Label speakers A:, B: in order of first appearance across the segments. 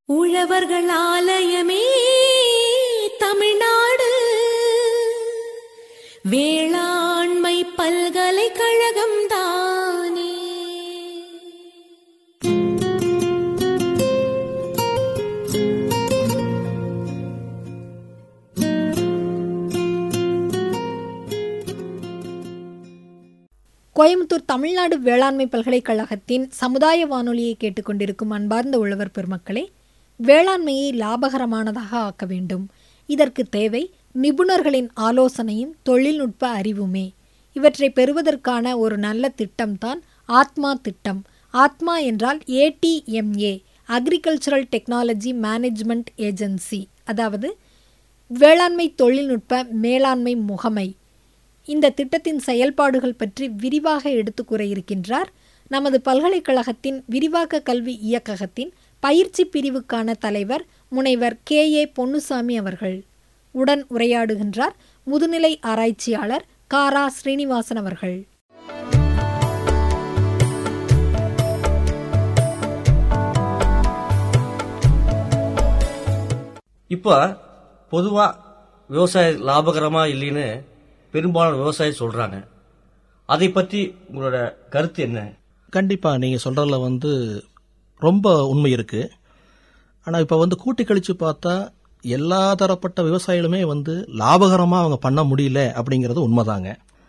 A: உழவர்கள் ஆலயமே தமிழ்நாடு வேளாண்மை பல்கலைக்கழகம் தானே
B: கோயம்புத்தூர் தமிழ்நாடு வேளாண்மை பல்கலைக்கழகத்தின் சமுதாய வானொலியை கேட்டுக்கொண்டிருக்கும் அன்பார்ந்த உழவர் பெருமக்களே வேளாண்மையை லாபகரமானதாக ஆக்க வேண்டும் இதற்கு தேவை நிபுணர்களின் ஆலோசனையும் தொழில்நுட்ப அறிவுமே இவற்றை பெறுவதற்கான ஒரு நல்ல திட்டம்தான் ஆத்மா திட்டம் ஆத்மா என்றால் A T M A agricultural technology management agency அதாவது வேளாண்மை தொழில்நுட்ப மேலாண்மை முகமை இந்த திட்டத்தின் செயல்பாடுகள் பற்றி விரிவாக எடுத்துக் கூற இருக்கின்றார் நமது பல்கலைக்கழகத்தின் விரிவாக்க கல்வி இயக்ககத்தின் பயிற்சி பிரிவுக்கான தலைவர் முனைவர் கே ஏ பொன்னுசாமி அவர்கள் உடன் உரையாடுகின்றார் முதுநிலை ஆராய்ச்சியாளர் காரா ஸ்ரீனிவாசன் அவர்கள்
C: இப்போ பொதுவா விவசாயம் லாபகரமா இல்லைன்னு பெரும்பாலான விவசாயி சொல்றாங்க அதை பத்தி உங்களோட கருத்து என்ன
D: கண்டிப்பா நீங்க சொல்றதுல வந்து ரொம்ப உண்மை இருக்கு ஆனா இப்ப வந்து கூட்டி கழிச்சு பார்த்தா எல்லா தரப்பட்ட விவசாயிகளுமே வந்து லாபகரமா அவங்க பண்ண முடியல அப்படிங்கிறது உண்மைதாங்க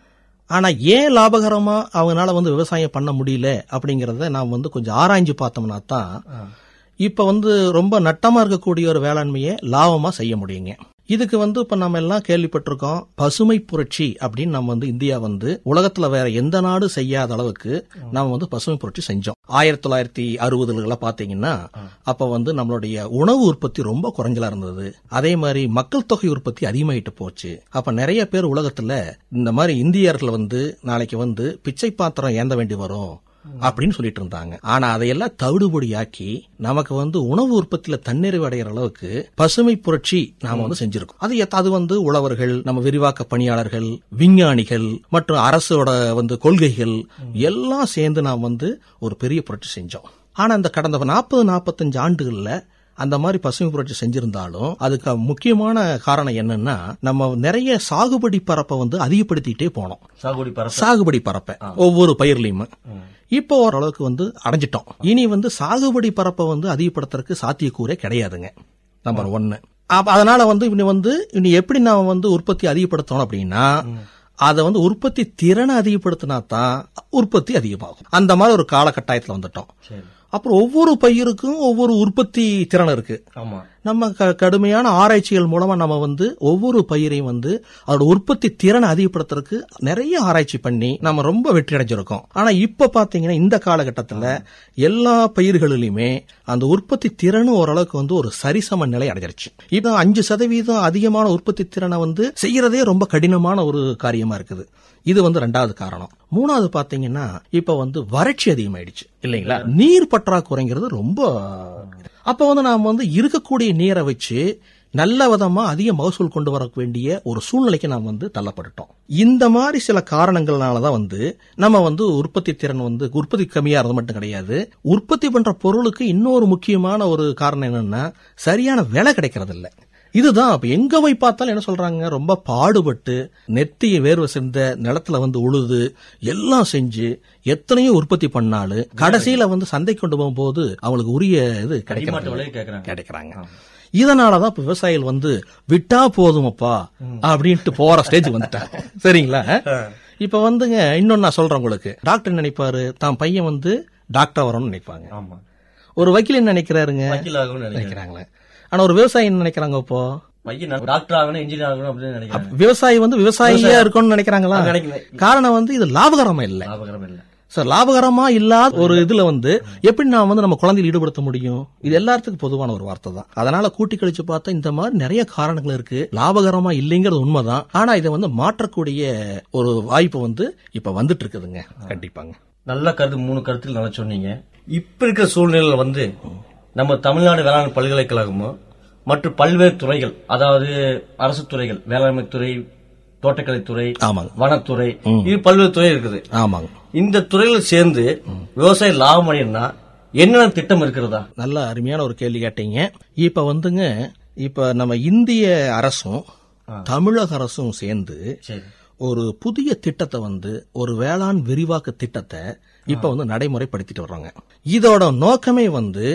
D: ஆனா ஏன் லாபகரமா அவங்களால வந்து விவசாயம் பண்ண முடியல அப்படிங்கறத நாம் வந்து கொஞ்சம் ஆராய்ஞ்சு பார்த்தோம்னா தான் இப்ப வந்து ரொம்ப நட்டமா இருக்கக்கூடிய ஒரு வேளாண்மையை லாபமா செய்ய முடியுங்க இதுக்கு வந்து இப்ப நம்ம எல்லாம் கேள்விப்பட்டிருக்கோம் பசுமை புரட்சி அப்படின்னு நம்ம வந்து இந்தியா வந்து உலகத்துல வேற எந்த நாடு செய்யாத அளவுக்கு நம்ம வந்து பசுமை புரட்சி செஞ்சோம் ஆயிரத்தி தொள்ளாயிரத்தி அறுபதுல பாத்தீங்கன்னா அப்ப வந்து நம்மளுடைய உணவு உற்பத்தி ரொம்ப குறைஞ்சலா இருந்தது அதே மாதிரி மக்கள் தொகை உற்பத்தி அதிகமாயிட்டு போச்சு அப்ப நிறைய பேர் உலகத்துல இந்த மாதிரி இந்தியர்கள் வந்து நாளைக்கு வந்து பிச்சை பாத்திரம் ஏந்த வேண்டி வரும் அப்படின்னு சொல்லிட்டு இருந்தாங்க ஆனா அதையெல்லாம் தவிடுபொடியாக்கி நமக்கு வந்து உணவு உற்பத்தியில தன்னிறைவு அடைகிற அளவுக்கு பசுமை புரட்சி நாம வந்து செஞ்சிருக்கோம் அது எத்த- அது வந்து உழவர்கள் நம்ம விரிவாக்க பணியாளர்கள் விஞ்ஞானிகள் மற்றும் அரசோட வந்து கொள்கைகள் எல்லாம் சேர்ந்து நாம் வந்து ஒரு பெரிய புரட்சி செஞ்சோம் ஆனா இந்த கடந்த நாற்பது நாற்பத்தஞ்சு ஆண்டுகள்ல அந்த மாதிரி பசுமை புரட்சி செஞ்சிருந்தாலும் அதுக்கு முக்கியமான காரணம் என்னன்னா நம்ம நிறைய சாகுபடி பரப்பை வந்து அதிகப்படுத்திட்டே போனோம்
C: சாகுபடி பரப்ப
D: சாகுபடி பரப்பை ஒவ்வொரு பயிர்லயும் இப்போ ஓரளவுக்கு வந்து அடைஞ்சிட்டோம் இனி வந்து சாகுபடி பரப்பை வந்து அதிகப்படுத்துறதுக்கு சாத்தியக்கூறே கிடையாதுங்க நம்பர் ஒன்னு அப்ப அதனால வந்து இனி வந்து இனி எப்படி நாம வந்து உற்பத்தி அதிகப்படுத்தணும் அப்படின்னா அதை வந்து உற்பத்தி திறனை அதிகப்படுத்தினா தான் உற்பத்தி அதிகமாகும் அந்த மாதிரி ஒரு காலகட்டாயத்துல வந்துட்டோம்
C: சரி
D: அப்புறம் ஒவ்வொரு பயிருக்கும் ஒவ்வொரு உற்பத்தி திறன் இருக்கு
C: ஆமா
D: நம்ம க- கடுமையான ஆராய்ச்சிகள் மூலமா நம்ம வந்து ஒவ்வொரு பயிரையும் வந்து அதோட உற்பத்தி திறனை அதிகப்படுத்துறதுக்கு நிறைய ஆராய்ச்சி பண்ணி நம்ம ரொம்ப வெற்றி அடைஞ்சிருக்கோம் ஆனா இப்ப பாத்தீங்கன்னா இந்த காலகட்டத்துல எல்லா பயிர்களிலுமே அந்த உற்பத்தி திறனும் ஓரளவுக்கு வந்து ஒரு சரிசம நிலை அடைஞ்சிருச்சு இப்போ அஞ்சு சதவீதம் அதிகமான உற்பத்தி திறனை வந்து செய்யறதே ரொம்ப கடினமான ஒரு காரியமா இருக்குது இது வந்து ரெண்டாவது காரணம் மூணாவது பாத்தீங்கன்னா இப்ப வந்து வறட்சி அதிகமாயிடுச்சு இல்லைங்களா நீர் பற்றாக்குறைங்கிறது ரொம்ப அப்ப வந்து நாம வந்து இருக்கக்கூடிய நீரை வச்சு நல்ல விதமா அதிக மகசூல் கொண்டு வர வேண்டிய ஒரு சூழ்நிலைக்கு நாம் வந்து தள்ளப்பட்டுட்டோம் இந்த மாதிரி சில காரணங்கள்னால தான் வந்து நம்ம வந்து உற்பத்தி திறன் வந்து உற்பத்தி கம்மியா இருந்தது மட்டும் கிடையாது உற்பத்தி பண்ற பொருளுக்கு இன்னொரு முக்கியமான ஒரு காரணம் என்னன்னா சரியான விலை கிடைக்கிறது இல்ல இதுதான் அப்ப எங்க போய் பார்த்தாலும் என்ன சொல்றாங்க ரொம்ப பாடுபட்டு நெத்திய வேர்வை சேர்ந்த நிலத்துல வந்து உழுது எல்லாம் செஞ்சு எத்தனையோ உற்பத்தி பண்ணாலும் கடைசியில வந்து சந்தை கொண்டு போகும்போது அவங்களுக்கு உரிய இது
C: அடிமாட்டு
D: கிடைக்கிறது
C: விலையை கேக்குறாங்க
D: கிடைக்கிறாங்க இதனாலதான் இப்ப விவசாயிகள் வந்து விட்டா போதுமப்பா அப்படின்ட்டு போற ஸ்டேஜ் வந்துட்டாங்க சரிங்களா இப்ப வந்துங்க இன்னொன்னு நான் சொல்றேன் உங்களுக்கு டாக்டர் நினைப்பாரு தான் பையன் வந்து டாக்டர் வரணும்னு நினைப்பாங்க
C: ஆமா
D: ஒரு வக்கீல் என்ன நினைக்கிறாருங்க
C: வக்கீல் ஆகணும்னு நினைக்கிறேன்
D: நினைக்கிறாங்களே ஆனா ஒரு விவசாயி என்ன நினைக்கிறாங்க இப்போ
C: பையன் டாக்டர் ஆகணும் இன்ஜினியர் ஆகணும் அப்படின்னு நினைக்கிறேன்
D: விவசாயி வந்து விவசாயியா இருக்கணும்னு நினைக்கிறாங்களா
C: அது நினைக்கிறேன்.
D: காரணம் வந்து இது லாபகரமா இல்ல
C: லாபகரம் இல்ல
D: சார் லாபகரமா இல்லாத ஒரு இதுல வந்து எப்படி நான் வந்து நம்ம குழந்தைகள் ஈடுபடுத்த முடியும் இது எல்லாத்துக்கும் பொதுவான ஒரு வார்த்தை தான் அதனால கூட்டி கழிச்சு பார்த்தா இந்த மாதிரி நிறைய காரணங்கள் இருக்கு லாபகரமா இல்லைங்கிறது உண்மைதான் ஆனா இதை வந்து மாற்றக்கூடிய ஒரு வாய்ப்பு வந்து இப்ப வந்துட்டு இருக்குதுங்க கண்டிப்பாங்க
C: நல்ல கருத்து மூணு கருத்துக்கள் நல்லா சொன்னீங்க இப்ப இருக்கிற சூழ்நிலையில வந்து நம்ம தமிழ்நாடு வேளாண் பல்கலைக்கழகமும் மற்றும் பல்வேறு துறைகள் அதாவது அரசு துறைகள் வேளாண்மை துறை தோட்டக்கலைத்துறை
D: ஆமாங்க
C: வனத்துறை இது பல்வேறு துறை இருக்குது
D: ஆமாங்க
C: இந்த துறையில சேர்ந்து விவசாய லாபம் அடையணும்னா என்னென்ன திட்டம் இருக்கிறதா
D: நல்ல அருமையான ஒரு கேள்வி கேட்டீங்க இப்ப வந்துங்க இப்ப நம்ம இந்திய அரசும் தமிழக அரசும் சேர்ந்து
C: சரி
D: ஒரு புதிய திட்டத்தை வந்து ஒரு வேளாண் விரிவாக்க திட்டத்தை இப்ப வந்து நடைமுறைப்படுத்திட்டு வர்றாங்க இதோட நோக்கமே வந்து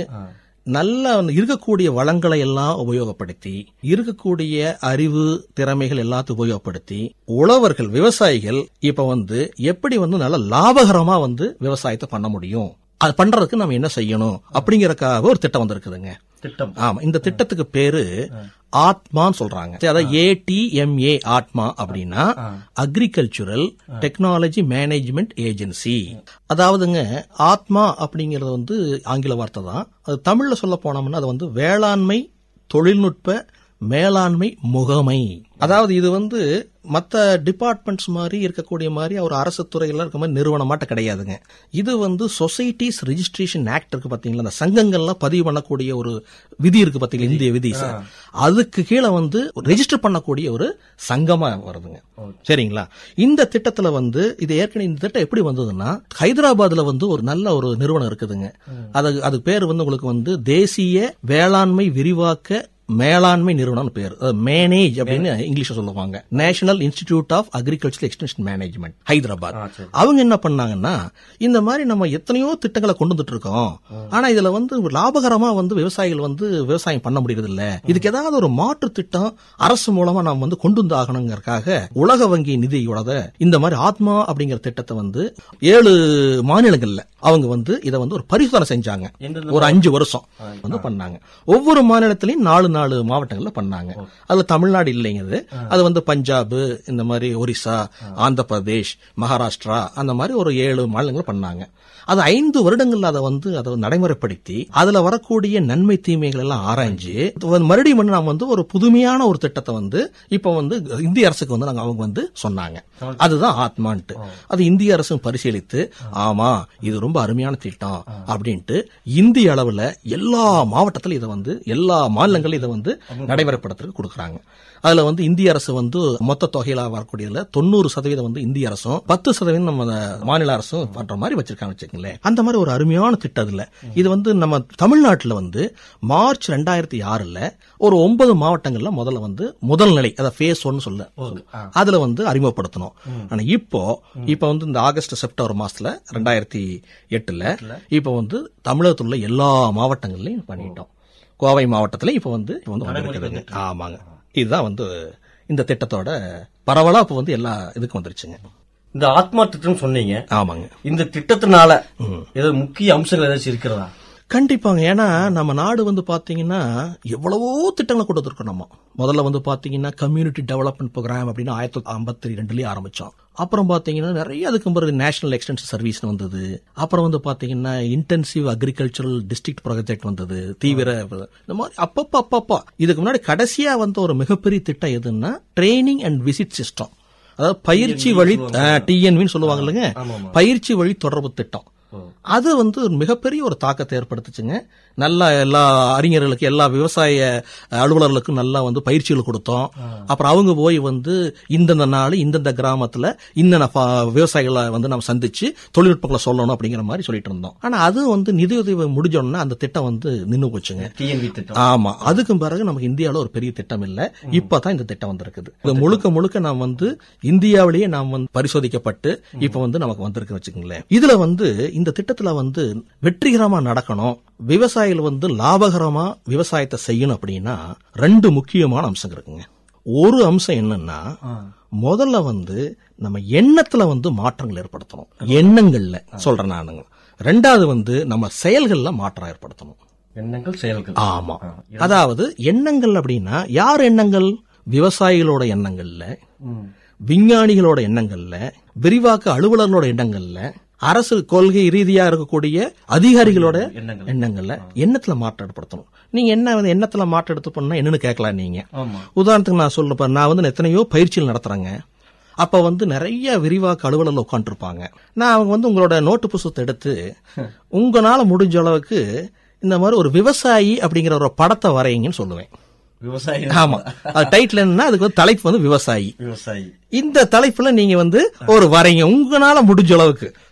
D: நல்ல வந்து இருக்கக்கூடிய வளங்களை எல்லாம் உபயோகப்படுத்தி இருக்கக்கூடிய அறிவு திறமைகள் எல்லாத்தையும் உபயோகப்படுத்தி உழவர்கள் விவசாயிகள் இப்ப வந்து எப்படி வந்து நல்ல லாபகரமா வந்து விவசாயத்தை பண்ண முடியும் அது பண்றதுக்கு நம்ம என்ன செய்யணும் அப்படிங்கறதுக்காக ஒரு திட்டம் வந்திருக்குதுங்க
C: திட்டம்
D: ஆமா இந்த திட்டத்துக்கு பேரு ஆத்மான்னு சொல்றாங்க அதாவது ஏடிஎம்ஏ ஆத்மா அப்படின்னா அக்ரிகல்ச்சுரல் டெக்னாலஜி மேனேஜ்மெண்ட் ஏஜென்சி அதாவதுங்க ஆத்மா அப்படிங்கறது வந்து ஆங்கில வார்த்தை தான் அது தமிழ்ல சொல்ல போனோம்னா அது வந்து வேளாண்மை தொழில்நுட்ப மேலாண்மை முகமை அதாவது இது வந்து மத்த டிபார்ட்மெண்ட்ஸ் மாதிரி இருக்கக்கூடிய மாதிரி ஒரு அரசு துறையில இருக்க மாதிரி நிறுவனமாட்ட கிடையாதுங்க இது வந்து சொசைட்டிஸ் ரெஜிஸ்ட்ரேஷன் ஆக்ட் இருக்கு பாத்தீங்களா அந்த சங்கங்கள்லாம் பதிவு பண்ணக்கூடிய ஒரு விதி இருக்கு பாத்தீங்களா இந்திய விதி சார் அதுக்கு கீழே வந்து ரெஜிஸ்டர் பண்ணக்கூடிய ஒரு சங்கமா வருதுங்க சரிங்களா இந்த திட்டத்துல வந்து இது ஏற்கனவே இந்த திட்டம் எப்படி வந்ததுன்னா ஹைதராபாத்ல வந்து ஒரு நல்ல ஒரு நிறுவனம் இருக்குதுங்க அது அது பேர் வந்து உங்களுக்கு வந்து தேசிய வேளாண்மை விரிவாக்க மேலாண்மை நிறுவனம் பேர் மேனேஜ் அப்படின்னு இங்கிலீஷ்ல சொல்லுவாங்க national institute of agriculture extension management Hyderabad அவங்க என்ன பண்ணாங்கன்னா இந்த மாதிரி நம்ம எத்தனையோ திட்டங்களை கொண்டு வந்துட்டு இருக்கோம் ஆனா இதுல வந்து லாபகரமா வந்து விவசாயிகள் வந்து விவசாயம் பண்ண முடியறது இல்ல இதுக்கு ஏதாவது ஒரு மாற்று திட்டம் அரசு மூலமா நாம் வந்து கொண்டு வந்து ஆகணுங்கிறதுக்காக உலக வங்கி நிதியோட இந்த மாதிரி ஆத்மா அப்படிங்கிற திட்டத்தை வந்து ஏழு மாநிலங்கள்ல அவங்க வந்து இதை வந்து ஒரு பரிசோதனை செஞ்சாங்க
C: எந்தெந்த
D: ஒரு அஞ்சு வருஷம் வந்து பண்ணாங்க ஒவ்வொரு மாநிலத்திலையும் நாலு நாலு மாவட்டங்கள்ல பண்ணாங்க அதுல தமிழ்நாடு இல்லைங்கிறது அது வந்து பஞ்சாப் இந்த மாதிரி ஒரிசா ஆந்திர பிரதேஷ் மகாராஷ்டிரா அந்த மாதிரி ஒரு ஏழு மாநிலங்கள் பண்ணாங்க அது ஐந்து வருடங்கள்ல அதை வந்து அதை நடைமுறைப்படுத்தி அதுல வரக்கூடிய நன்மை தீமைகள் எல்லாம் ஆராய்ஞ்சு வந்து மறுபடியும் வந்து நாம வந்து ஒரு புதுமையான ஒரு திட்டத்தை வந்து இப்ப வந்து இந்திய அரசுக்கு வந்து நாங்க அவங்க வந்து சொன்னாங்க அதுதான் ஆத்மான்ட்டு அது இந்திய அரசும் பரிசீலித்து ஆமா இது ரொம்ப அருமையான திட்டம் அப்படின்ட்டு இந்திய அளவுல எல்லா மாவட்டத்திலும் இதை வந்து எல்லா மாநிலங்களும் இதை வந்து நடைமுறைப்படுத்துறதுக்கு கொடுக்குறாங்க அதுல வந்து இந்திய அரசு வந்து மொத்த தொகையில வரக்கூடியதுல தொண்ணூறு சதவீதம் வந்து இந்திய அரசும் பத்து சதவீதம் நம்ம மாநில அரசும் பண்ற மாதிரி வச்சிருக்காங்க வச்சுக்கங்களேன் அந்த மாதிரி ஒரு அருமையான திட்டம் இதுல இது வந்து நம்ம தமிழ்நாட்டுல வந்து மார்ச் ரெண்டாயிரத்தி ஆறுல ஒரு ஒன்பது மாவட்டங்கள்ல முதல்ல வந்து முதல் நிலை அதாவது ஃபேஸ் ஒன்னு சொல்ல அதுல வந்து அறிமுகப்படுத்தணும் ஆனா இப்போ இப்போ வந்து இந்த ஆகஸ்ட் செப்டம்பர் மாசத்துல ரெண்டாயிரத்தி எட்டுல இப்போ வந்து தமிழகத்துல உள்ள எல்லா மாவட்டங்கள்லயும் பண்ணிட்டோம் கோவை மாவட்டத்துல இப்போ வந்து இப்போ வந்து வந்திருக்குதுங்க ஆமாங்க இதுதான் வந்து இந்த திட்டத்தோட பரவலா இப்போ வந்து எல்லா இதுக்கும் வந்துருச்சுங்க
C: இந்த ஆத்மா திட்டம் சொன்னீங்க
D: ஆமாங்க
C: இந்த திட்டத்தினால ஏதாவது முக்கிய அம்சங்கள் ஏதாச்சும் இருக்கிறதா
D: கண்டிப்பாங்க ஏன்னா நம்ம நாடு வந்து பாத்தீங்கன்னா எவ்வளவோ திட்டங்களை கொண்டு வந்திருக்கோம் நம்ம முதல்ல வந்து பாத்தீங்கன்னா கம்யூனிட்டி டெவலப்மெண்ட் ப்ரோக்ராம் அப்படின்னு ஆயிரத்தி தொள்ளாயிரத்தி ஐம்பத்தி ரெண்டுலயே ஆரம்பிச்சோம் அப்புறம் பாத்தீங்கன்னா நிறைய அதுக்கு பிறகு நேஷனல் எக்ஸ்டென்ஷன் சர்வீஸ் வந்தது அப்புறம் வந்து பாத்தீங்கன்னா இன்டென்சிவ் அக்ரிகல்ச்சரல் டிஸ்ட்ரிக்ட் ப்ராஜெக்ட் வந்தது தீவிர இந்த மாதிரி அப்பப்ப அப்பப்பா இதுக்கு முன்னாடி கடைசியா வந்த ஒரு மிகப்பெரிய திட்டம் எதுன்னா ட்ரைனிங் அண்ட் விசிட் சிஸ்டம் அதாவது பயிற்சி வழி டிஎன்வின்னு சொல்லுவாங்க இல்லைங்க பயிற்சி வழி தொடர்பு திட்டம் அது வந்து ஒரு மிகப்பெரிய ஒரு தாக்கத்தை ஏற்படுத்துச்சுங்க நல்லா எல்லா அறிஞர்களுக்கு எல்லா விவசாய அலுவலர்களுக்கும் நல்லா வந்து பயிற்சிகள் கொடுத்தோம் அப்புறம் அவங்க போய் வந்து இந்தந்த நாள் இந்தந்த கிராமத்துல இன்னென்ன பா- விவசாயிகளை வந்து நம்ம சந்திச்சு தொழில்நுட்பங்களை சொல்லணும் அப்படிங்கிற மாதிரி சொல்லிட்டு இருந்தோம் ஆனா அது வந்து நிதியுதவி முடிஞ்சோன்னா அந்த திட்டம் வந்து நின்னு போச்சுங்க
C: டிஎன்வி திட்டம்
D: ஆமா அதுக்கும் பிறகு நமக்கு இந்தியாவுல ஒரு பெரிய திட்டம் இல்ல இப்பதான் இந்த திட்டம் வந்திருக்குது இது முழுக்க முழுக்க நாம் வந்து இந்தியாவிலேயே நாம் வந்து பரிசோதிக்கப்பட்டு இப்ப வந்து நமக்கு வந்திருக்கு வச்சுக்கோங்களேன் இதுல வந்து இந்த திட்டத்துல வந்து வெற்றிகரமா நடக்கணும் விவசாயிகள் வந்து லாபகரமா விவசாயத்தை செய்யணும் அப்படின்னா ரெண்டு முக்கியமான அம்சம் இருக்குங்க ஒரு அம்சம் என்னன்னா முதல்ல வந்து நம்ம எண்ணத்துல வந்து மாற்றங்கள் ஏற்படுத்தணும் எண்ணங்கள்ல சொல்றேன் நானுங்க ரெண்டாவது வந்து நம்ம செயல்கள்ல மாற்றம் ஏற்படுத்தணும்
C: எண்ணங்கள் செயல்கள்
D: ஆமா அதாவது எண்ணங்கள் அப்படின்னா யார் எண்ணங்கள் விவசாயிகளோட எண்ணங்கள்ல
C: ம்.
D: விஞ்ஞானிகளோட எண்ணங்கள்ல விரிவாக்க அலுவலர்களோட எண்ணங்கள்ல அரசு கொள்கை ரீதியா இருக்கக்கூடிய அதிகாரிகளோட
C: எண்ணங்கள்.
D: எண்ணங்கள்ல எண்ணத்துல மாற்றம் ஏற்படுத்தணும் நீங்க என்ன வந்து எண்ணத்துல மாற்றம் எடுத்து பண்ணா என்னன்னு கேட்கலாம் நீங்க
C: ஆமா
D: உதாரணத்துக்கு நான் சொல்ல நான் வந்து எத்தனையோ பயிற்சிகள் நடத்துறேங்க அப்ப வந்து நிறைய விரிவாக்க அலுவலர்கள் உட்காந்துருப்பாங்க நான் அவங்க வந்து உங்களோட நோட்டு புஸ்தகத்தை எடுத்து உங்களால முடிஞ்ச அளவுக்கு இந்த மாதிரி ஒரு விவசாயி அப்படிங்கிற ஒரு படத்தை வரையுங்கன்னு சொல்லுவேன்
C: விவசாயி
D: ஆமா அது டைட்டில் என்னன்னா அதுக்கு வந்து தலைப்பு வந்து விவசாயி
C: விவசாயி
D: இந்த தலைப்புல நீங்க வந்து ஒரு வரைங்க உங்களால முடிஞ்ச அளவுக்கு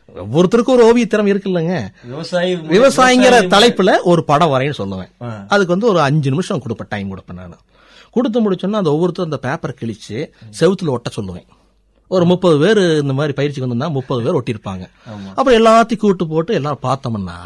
D: ஒவ்வொருத்தருக்கும் ஒரு ஓவிய திறமை இருக்குல்லங்க
C: விவசாயி
D: விவசாயிங்கிற
C: விவசாயி-
D: தலைப்புல ஒரு படம் வரைன்னு சொல்லுவேன்
C: ஆ.
D: அதுக்கு வந்து ஒரு அஞ்சு நிமிஷம் கொடுப்பேன் டைம் கொடுப்பேன் நான் கொடுத்து முடிச்சோன்னா அந்த ஒவ்வொருத்தரும் அந்த பேப்பரை கிழிச்சு செவுத்துல ஒட்ட சொல்லுவேன் ஒரு முப்பது பேர் இந்த மாதிரி பயிற்சிக்கு வந்திருந்தா முப்பது பேர் ஒட்டியிருப்பாங்க அப்புறம் எல்லாத்தையும் கூட்டு போட்டு எல்லாரும் பார்த்தோம்னா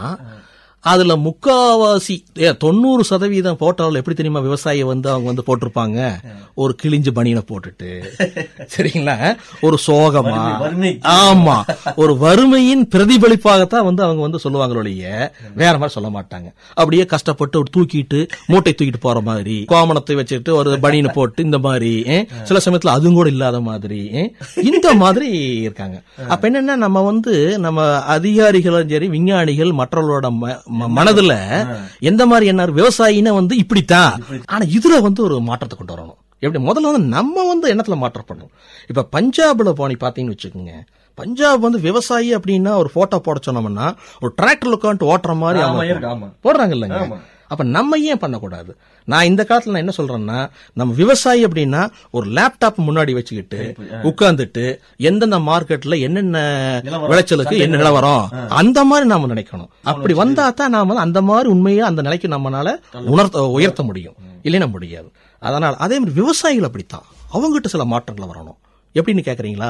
D: அதுல முக்காவாசி ஏ, தொண்ணூறு சதவீதம் போட்டோவில் எப்படி தெரியுமா விவசாயி வந்து அவங்க வந்து போட்டிருப்பாங்க ஒரு கிழிஞ்சு பனியனை போட்டுட்டு சரிங்களா ஒரு சோகமா
C: வறுமை, வறுமை.
D: ஆமா ஒரு வறுமையின் பிரதிபலிப்பாகத்தான் வந்து அவங்க வந்து சொல்லுவாங்களொழிய வேற மாதிரி சொல்ல மாட்டாங்க அப்படியே கஷ்டப்பட்டு ஒரு தூக்கிட்டு மூட்டை தூக்கிட்டு போற மாதிரி கோமணத்தை வச்சுட்டு ஒரு பனியனை போட்டு இந்த மாதிரி ஏ, சில சமயத்துல அதுவும் கூட இல்லாத மாதிரி ஏ, இந்த மாதிரி இருக்காங்க அப்ப என்னன்னா நம்ம வந்து நம்ம அதிகாரிகளும் சரி விஞ்ஞானிகள் மற்றவர்களோட ம- ம- மனதுல எந்த மாதிரி என்ன விவசாயின்னா வந்து இப்படித்தான் ஆனா இதுல வந்து ஒரு மாற்றத்தை கொண்டு வரணும் எப்படி முதல்ல வந்து நம்ம வந்து எண்ணத்துல மாற்றப்படணும் இப்ப பஞ்சாப்ல போனி பாத்தீங்கன்னு வச்சுக்கோங்க பஞ்சாப் வந்து விவசாயி அப்படின்னா ஒரு போட்டோ போட சொன்னோம்னா ஒரு டிராக்டர்ல உட்காந்து ஓட்டுற மாதிரி
C: ஆமா,
D: அவங்க
C: இருக்கு, ஆமா.
D: போடுறாங்க இல்லைங்க
C: ஆமா.
D: அப்ப நம்ம ஏன் பண்ணக்கூடாது நான் இந்த காலத்துல நான் என்ன சொல்றேன்னா நம்ம விவசாயி அப்படின்னா ஒரு லேப்டாப் முன்னாடி வச்சுக்கிட்டு உட்கார்ந்துட்டு எந்தெந்த மார்க்கெட்ல என்னென்ன
C: நிலவரம்,
D: விளைச்சலுக்கு
C: சந்தை
D: என்ன நிலவரம் அந்த மாதிரி நாம நினைக்கணும் அப்படி வந்தா தான் நாம வந்து அந்த மாதிரி உண்மையை அந்த நிலைக்கு நம்மனால உணர்த்த உயர்த்த முடியும் இல்லைன்னா முடியாது அதனால அதே மாதிரி விவசாயிகள் அப்படித்தான் அவங்ககிட்ட சில மாற்றங்கள் வரணும் எப்படின்னு கேக்குறீங்களா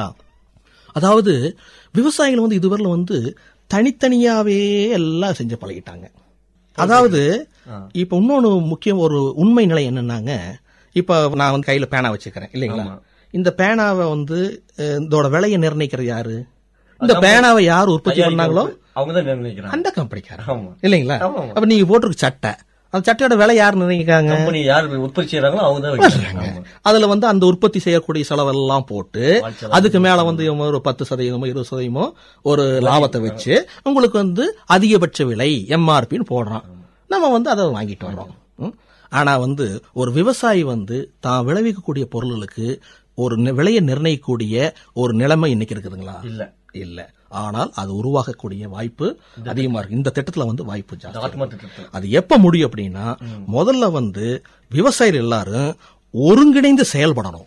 D: அதாவது விவசாயிகள் வந்து இதுவரையில வந்து தனித்தனியாவே எல்லாம் செஞ்சு பழகிட்டாங்க அதாவது இப்ப இன்னொன்னு முக்கியம் ஒரு உண்மை நிலை என்னன்னாங்க இப்ப நான் வந்து கையில பேனா வச்சுக்கிறேன் இல்லைங்களா இந்த பேனாவை வந்து அஹ், இதோட விலையை நிர்ணயிக்கிறது யாரு இந்த பேனாவை யார் உற்பத்தி பண்ணாங்களோ
C: அவங்க தான் நிர்ணயிக்கிறாங்க
D: அந்த கம்பெனிக்காரன்
C: ஆமா.
D: இல்லைங்களா
C: ஆமா, ஆமா.
D: அப்ப நீங்க போட்டிருக்க சட்டை அந்த சட்டையோட விலை யார் நிர்ணயிக்காங்க
C: கம்பெனி யார் உற்பத்தி செய்யறாங்களோ அவங்க தான் வைக்கிறாங்க ஆமா.
D: அதுல வந்து அந்த உற்பத்தி செய்யக்கூடிய செலவெல்லாம் போட்டு அதுக்கு மேல வந்து இவங்க ஒரு பத்து சதவீதமோ இருபது சதவீதமோ ஒரு லாபத்தை வச்சு உங்களுக்கு வந்து அதிகபட்ச விலை எம்ஆர்பின்னு போடுறான் நம்ம வந்து அதை வாங்கிட்டு வர்றோம் ம்? ஆனா வந்து ஒரு விவசாயி வந்து தான் விளைவிக்கக்கூடிய பொருள்களுக்கு ஒரு நி- விலையை நிர்ணயிக்கக்கூடிய ஒரு நிலைமை இன்னைக்கு இருக்குதுங்களா
C: இல்ல
D: இல்ல ஆனால் அது உருவாகக்கூடிய வாய்ப்பு அதிகமா இருக்கு இந்த திட்டத்துல வந்து வாய்ப்பு ஜாஸ்தி
C: ஆத்மா திட்டத்தில்
D: அது எப்ப முடியும் அப்படின்னா முதல்ல வந்து விவசாயிகள் எல்லாரும் ஒருங்கிணைந்து செயல்படணும்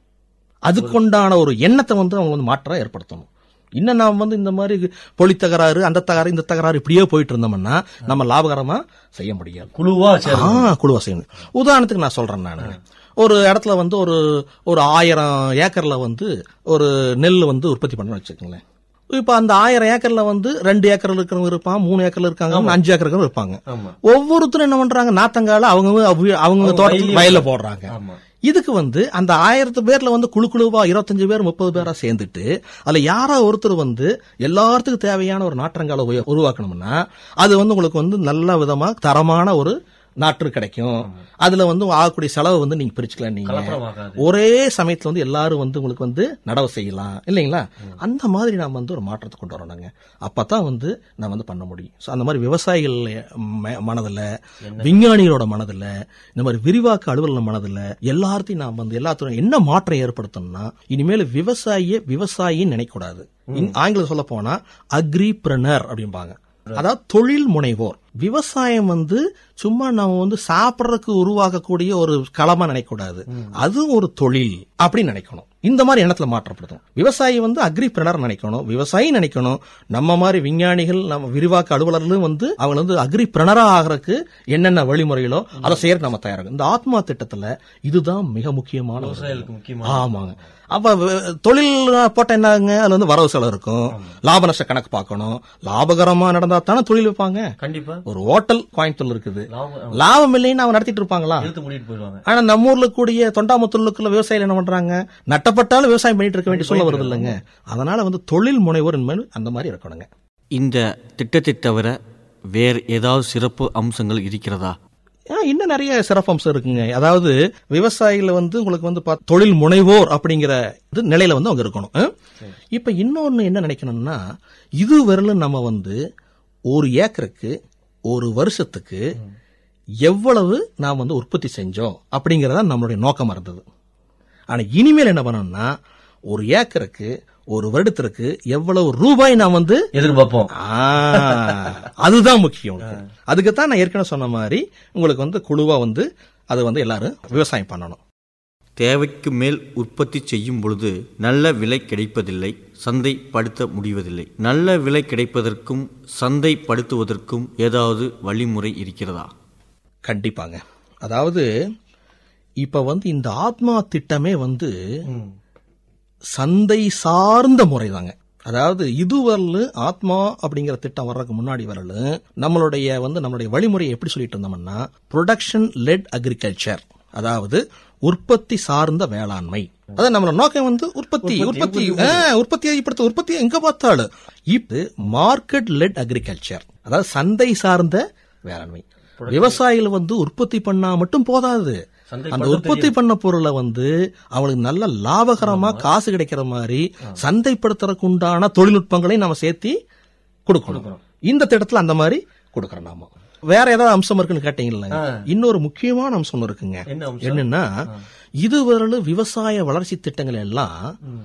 D: அதுக்குண்டான ஒரு எண்ணத்தை வந்து அவங்க வந்து மாற்றம் ஏற்படுத்தணும் இன்னும் நாம் வந்து இந்த மாதிரி பொலி தகராறு அந்த தகராறு இந்த தகராறு இப்படியே போயிட்டு இருந்தோம்னா நம்ம லாபகரமா செய்ய முடியாது
C: குழுவா சரி
D: ஆ குழுவா செய்யணும் உதாரணத்துக்கு நான் சொல்றேன் நான் ஒரு இடத்துல வந்து ஒரு ஒரு ஆயிரம் ஏக்கர்ல வந்து ஒரு நெல் வந்து உற்பத்தி பண்ண வச்சுக்கோங்களேன் இப்ப அந்த ஆயிரம் ஏக்கர்ல வந்து ரெண்டு ஏக்கர்ல இருக்கிறவங்க இருப்பான் மூணு ஏக்கர்ல இருக்காங்க அஞ்சு ஏக்கர் இருப்பாங்க
C: ஆமா
D: ஒவ்வொருத்தரும் என்ன பண்றாங்க நாத்தங்கால அவங்க அவங்க அவங்க தோட்டத்துக்கு வயல்ல போடுறாங்க
C: ஆமா
D: இதுக்கு வந்து அந்த ஆயிரத்து பேர்ல வந்து குழு குழுவா இருபத்தஞ்சு பேர் முப்பது பேரா சேர்ந்துட்டு அதுல யாரோ ஒருத்தர் வந்து எல்லாத்துக்கும் தேவையான ஒரு நாற்றங்கால உய- உருவாக்கணும்னா அது வந்து உங்களுக்கு வந்து நல்ல விதமா தரமான ஒரு நாற்று கிடைக்கும் அதுல வந்து ஆகக்கூடிய செலவு வந்து நீங்க பிரிச்சுக்கலாம் நீங்க
C: கலப்படமாகாது
D: ஒரே சமயத்துல வந்து எல்லாரும் வந்து உங்களுக்கு வந்து நடவு செய்யலாம் இல்லைங்களா அந்த மாதிரி நாம வந்து ஒரு மாற்றத்தை கொண்டு வரணுங்க அப்பதான் வந்து நம்ம வந்து பண்ண முடியும் ஸோ அந்த மாதிரி விவசாயிகள் ம- மனதுல விஞ்ஞானிகளோட மனதுல இந்த மாதிரி விரிவாக்க அலுவலர் மனதுல எல்லாத்தையும் நாம் வந்து எல்லாத்துக்கும் என்ன மாற்றம் ஏற்படுத்தணும்னா இனிமேல் விவசாயிய விவசாயின்னு நினைக்கக்கூடாது இன்- ஆங்கிலம் சொல்ல போனா அக்ரிபிரனர் அப்படிம்பாங்க அதாவது தொழில் முனைவோர் விவசாயம் வந்து சும்மா நம்ம வந்து சாப்பிடறதுக்கு உருவாக்கக்கூடிய ஒரு களமா நினைக்கக்கூடாது அதுவும் ஒரு தொழில் அப்படின்னு நினைக்கணும் இந்த மாதிரி எண்ணத்துல மாற்றப்படுத்தும் விவசாயி வந்து அக்ரிபிரனர் நினைக்கணும் விவசாயி நினைக்கணும் நம்ம மாதிரி விஞ்ஞானிகள் நம்ம விரிவாக்க அலுவலர்களும் வந்து அவங்க வந்து அக்ரிபிரனரா ஆகிறதுக்கு என்னென்ன வழிமுறைகளோ அதை செய்யறதுக்கு நம்ம தயாராகும் இந்த ஆத்மா திட்டத்துல இதுதான் மிக முக்கியமான ஒரு
C: விவசாயிகளுக்கு முக்கியமா
D: ஆமாங்க அப்ப வ- தொழில் போட்ட என்னாங்க அதுல வந்து வரவு செலவு இருக்கும் லாப நஷ்ட கணக்கு பார்க்கணும் லாபகரமா நடந்தா தானே தொழில் வைப்பாங்க
C: கண்டிப்பா
D: ஒரு ஹோட்டல் கோயம்புத்தூர்ல இருக்குது
C: லாபம்
D: லாபம் இல்லைன்னு அவன் நடத்திட்டு இருப்பாங்களா
C: இழுத்து மூடிட்டு போயிடுவாங்க
D: ஆனா நம்ம ஊர்ல கூடிய தொண்டாமுத்தூர்லுக்குள்ள விவசாயிகள் என்ன பண்றாங்க நட்டப்பட்டாலும் விவசாயம் பண்ணிட்டு இருக்க வேண்டிய சொல்ல வருது இல்லைங்க அதனால வந்து தொழில் முனைவோர் இனிமேல் அந்த மாதிரி இருக்கணுங்க
E: இந்த திட்டத்தை தவிர வேறு ஏதாவது சிறப்பு அம்சங்கள் இருக்கிறதா
D: ஆ, இன்னும் நிறைய சிறப்பம்சம் இருக்குங்க அதாவது விவசாயிகள் வந்து உங்களுக்கு வந்து பாத்- தொழில் முனைவோர் அப்படிங்கிற இது நிலையில வந்து அவங்க இருக்கணும் ஆ? இப்ப இன்னொன்னு என்ன நினைக்கணும்னா இது வரலும் நம்ம வந்து ஒரு ஏக்கருக்கு ஒரு வருஷத்துக்கு எவ்வளவு நாம் வந்து உற்பத்தி செஞ்சோம் அப்படிங்கறத நம்மளுடைய நோக்கமா இருந்தது ஆனா இனிமேல் என்ன பண்ணணும்னா ஒரு ஏக்கருக்கு ஒரு வருடத்திற்கு எவ்வளவு ரூபாய் நாம் வந்து
C: எதிர்பார்ப்போம்
D: ஆ, அதுதான் முக்கியம் உங்களுக்கு. அதுக்குத்தான் நான் ஏற்கனவே சொன்ன மாதிரி உங்களுக்கு வந்து குழுவா வந்து அது வந்து எல்லாரும் விவசாயம் பண்ணணும்
E: தேவைக்கு மேல் உற்பத்தி செய்யும் பொழுது நல்ல விலை கிடைப்பதில்லை சந்தைப்படுத்த முடிவதில்லை நல்ல விலை கிடைப்பதற்கும் சந்தைப்படுத்துவதற்கும் ஏதாவது வழிமுறை இருக்கிறதா
D: கண்டிப்பாங்க அதாவது இப்ப வந்து இந்த ஆத்மா திட்டமே வந்து சந்தை சார்ந்த முறை தாங்க அதாவது இதுவரையிலும் ஆத்மா அப்படிங்கிற திட்டம் வர்றதுக்கு முன்னாடி வரலும் நம்மளுடைய வந்து நம்மளுடைய வழிமுறையை எப்படி சொல்லிட்டு இருந்தோம்னா ப்ரொடக்ஷன் லெட் அக்ரிகல்ச்சர் அதாவது உற்பத்தி சார்ந்த வேளாண்மை அதான் நம்மளோட நோக்கம் வந்து உற்பத்தி உற்பத்தி ஆ, உற்பத்தியை இப்படி உற்பத்தி எங்க பார்த்தாலும் இப்ப மார்க்கெட் லெட் அக்ரிகல்ச்சர் அதாவது சந்தை சார்ந்த வேளாண்மை விவசாயிகள் வந்து உற்பத்தி பண்ணா மட்டும் போதாது அந்த உற்பத்தி பண்ண பொருளை வந்து அவங்களுக்கு நல்ல லாபகரமா காசு கிடைக்கிற மாதிரி சந்தைப்படுத்துறதுக்கு உண்டான தொழில்நுட்பங்களை நம்ம சேர்த்தி கொடுக்கணும் இந்த திட்டத்துல அந்த மாதிரி கொடுக்கறோம் நாம வேற ஏதாவது அம்சம் இருக்குன்னு கேட்டீங்கல்ல இன்னொரு முக்கியமான அம்சம் ஒண்ணு இருக்குங்க
C: என்ன அம்சம்?
D: என்னன்னா இதுவரையிலும் விவசாய வளர்ச்சி திட்டங்கள் எல்லாம்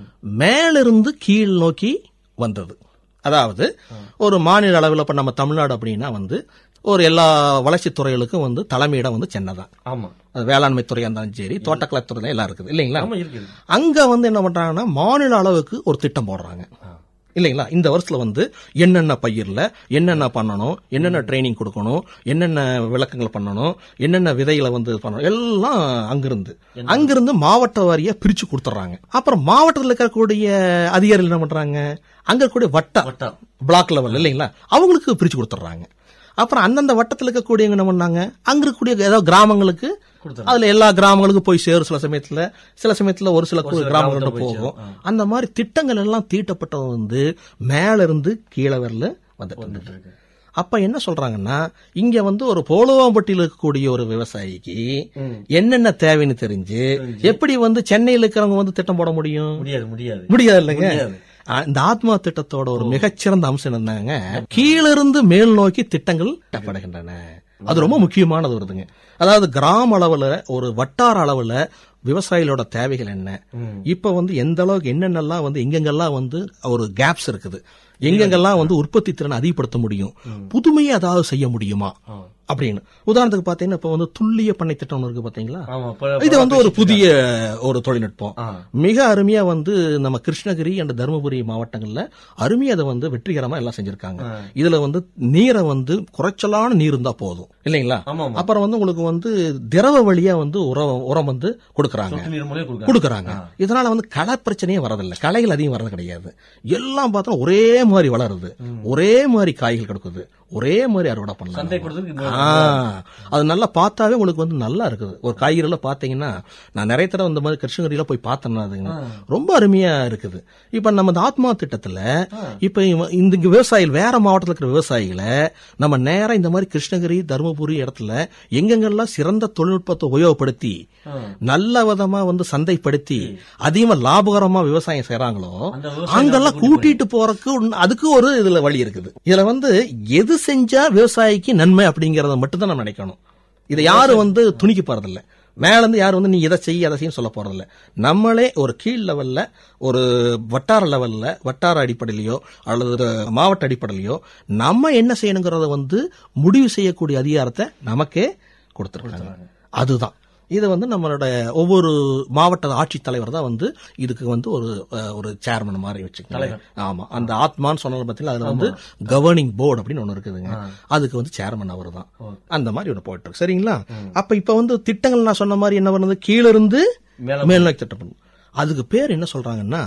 D: மேலிருந்து கீழ் நோக்கி வந்தது அதாவது ஒரு மாநில அளவில் இப்ப நம்ம தமிழ்நாடு அப்படின்னா வந்து ஒரு எல்லா வளர்ச்சித் துறைகளுக்கும் வந்து தலைமையிடம் வந்து சென்னை தான்
C: ஆமா
D: அது வேளாண்மை துறையா இருந்தாலும் சரி தோட்டக்கலைத்துறை எல்லாம் இருக்குது இல்லைங்களா
C: ஆமா இருக்குது
D: அங்க வந்து என்ன பண்றாங்கன்னா மாநில அளவுக்கு ஒரு திட்டம் போடுறாங்க இல்லைங்களா இந்த வருஷத்துல வந்து என்னென்ன பயிர்ல என்னென்ன பண்ணணும் என்னென்ன ட்ரைனிங் கொடுக்கணும் என்னென்ன விளக்கங்கள் பண்ணணும் என்னென்ன விதைகளை வந்து பண்ணணும் எல்லாம் அங்கிருந்து அங்கிருந்து மாவட்ட வாரியா பிரிச்சு கொடுத்துட்றாங்க அப்புறம் மாவட்டத்தில் இருக்கக்கூடிய அதிகாரிகள் என்ன பண்றாங்க அங்க இருக்கக்கூடிய வட்டம்
C: வட்டம்.
D: பிளாக் லெவல் இல்லைங்களா அவங்களுக்கு பிரிச்சு கொடுத்துட்றாங்க அப்புறம் அந்தந்த வட்டத்தில் இருக்கக்கூடியவங்க என்ன பண்ணாங்க அங்க இருக்கக்கூடிய ஏதாவது கிராமங்களுக்கு அதுல எல்லா கிராமங்களுக்கும் போய் சேரும் சில சமயத்துல சில சமயத்துல ஒரு சில கிராமங்கள்ட்ட போகும் அந்த மாதிரி திட்டங்கள் எல்லாம் தீட்டப்பட்டது வந்து மேல இருந்து கீழே வரல வந்துட்டு இருந்தது. அப்ப என்ன சொல்றாங்கன்னா இங்க வந்து ஒரு போலுவாம்பட்டியில் இருக்கக்கூடிய ஒரு விவசாயிக்கு என்னென்ன தேவைன்னு தெரிஞ்சு எப்படி வந்து சென்னையில் இருக்கிறவங்க வந்து திட்டம் போட முடியும்
C: முடியாது முடியாது
D: முடியாது இல்லைங்க
C: முடியாது.
D: ஆ, இந்த ஆத்மா திட்டத்தோட ஒரு மிகச்சிறந்த அம்சம் என்னங்க கீழிருந்து மேல் நோக்கி திட்டங்கள் கட்டப்படுகின்றன அது ரொம்ப முக்கியமானது வருதுங்க அதாவது கிராம அளவுல ஒரு வட்டார அளவுல விவசாயிகளோட தேவைகள் என்ன இப்ப வந்து எந்த அளவுக்கு என்னென்னலாம் வந்து எங்கெங்கெல்லாம் வந்து ஒரு கேப்ஸ் இருக்குது எங்கெங்கெல்லாம் வந்து உற்பத்தி திறனை அதிகப்படுத்த முடியும் புதுமையை அதாவது செய்ய முடியுமா அப்படின்னு உதாரணத்துக்கு பாத்தீங்கன்னா இப்ப வந்து துல்லிய பண்ணை திட்டம் ஒண்ணு இருக்கு பாத்தீங்களா
C: ஆமா இப்ப-
D: இது வந்து ஒரு புதிய ஒரு தொழில்நுட்பம்
C: ஆ.
D: மிக அருமையா வந்து நம்ம கிருஷ்ணகிரி அண்ட் தருமபுரி மாவட்டங்கள்ல அருமையா அதை வந்து வெற்றிகரமா எல்லாம் செஞ்சிருக்காங்க இதுல வந்து நீரை வந்து குறைச்சலான நீர் இருந்தா போதும் இல்லைங்களா
C: ஆமா, ஆமா.
D: அப்புறம் வந்து உங்களுக்கு வந்து திரவ வழியா வந்து உரம் உரம் வந்து கொடுக்கறாங்க
C: சொட்டு நீர் மூலையே கொடுக்குறாங்க
D: கொடுக்கறாங்க இதனால வந்து களை பிரச்சனையே வரதில்லை களைகள் அதிகம் வரது கிடையாது எல்லாம் பார்த்தா ஒரே மாதிரி வளருது ஒரே மாதிரி காய்கள் கொடுக்குது ஒரே மாதிரி அறுவடை பண்ணலாம்
C: சந்தைப்படுத்துறதுக்கு இது
D: ஆ, அது நல்லா பார்த்தாவே உங்களுக்கு வந்து நல்லா இருக்குது ஒரு காய்கறில பாத்தீங்கன்னா நான் நிறைய தடவை இந்த மாதிரி கிருஷ்ணகிரியில போய் பார்த்தேன்னா அதுங்க ரொம்ப அருமையா இருக்குது இப்ப நம்ம இந்த ஆத்மா திட்டத்துல இப்ப இவ- இந்த இங்க விவசாயிகள் வேற மாவட்டத்துல இருக்கிற விவசாயிகளை நம்ம நேரா இந்த மாதிரி கிருஷ்ணகிரி தருமபுரி இடத்துல எங்கெங்கெல்லாம் சிறந்த தொழில்நுட்பத்தை உபயோகப்படுத்தி நல்ல விதமா வந்து சந்தைப்படுத்தி அதிகமா லாபகரமா விவசாயம் செய்யறாங்களோ
C: அந்த விவசாயிகளை
D: அங்கெல்லாம் கூட்டிட்டு போறதுக்கு உன்- அதுக்கு ஒரு இதுல வழி இருக்குது இதுல வந்து எது செஞ்சா விவசாயிக்கு நன்மை அப்படிங்கறத மட்டும் தான் நம்ம நினைக்கணும் இதை யாரும் வந்து துணிக்க போறதில்ல மேல இருந்து யாரும் வந்து நீ இதை செய்ய அதை செய்ய சொல்ல போறதில்ல நம்மளே ஒரு கீழ் லெவல்ல ஒரு வட்டார லெவல்ல வட்டார அடிப்படையிலயோ அல்லது ஒரு மாவட்ட அடிப்படையிலயோ நம்ம என்ன செய்யணுங்கிறத வந்து முடிவு செய்யக்கூடிய அதிகாரத்தை நமக்கே கொடுத்துருக்காங்க அதுதான் இது வந்து நம்மளோட ஒவ்வொரு மாவட்ட ஆட்சித்தலைவர் தான் வந்து இதுக்கு வந்து ஒரு அஹ், ஒரு சேர்மன் மாதிரி வச்சுக்கோங்க ஆமா அந்த ஆத்மான்னு சொன்னது பார்த்தீங்கன்னா அதுல வந்து கவர்னிங் போர்டு அப்படின்னு ஒண்ணு இருக்குதுங்க அதுக்கு வந்து சேர்மன் அவர் தான் அந்த மாதிரி ஒன்று போயிட்டு இருக்கு சரிங்களா அப்ப இப்ப வந்து திட்டங்கள் நான் சொன்ன மாதிரி என்ன பண்ணுது கீழ இருந்து
C: மேல
D: மேல்நோக்கி திட்டம் பண்ணும் அதுக்கு பேர் என்ன சொல்றாங்கன்னா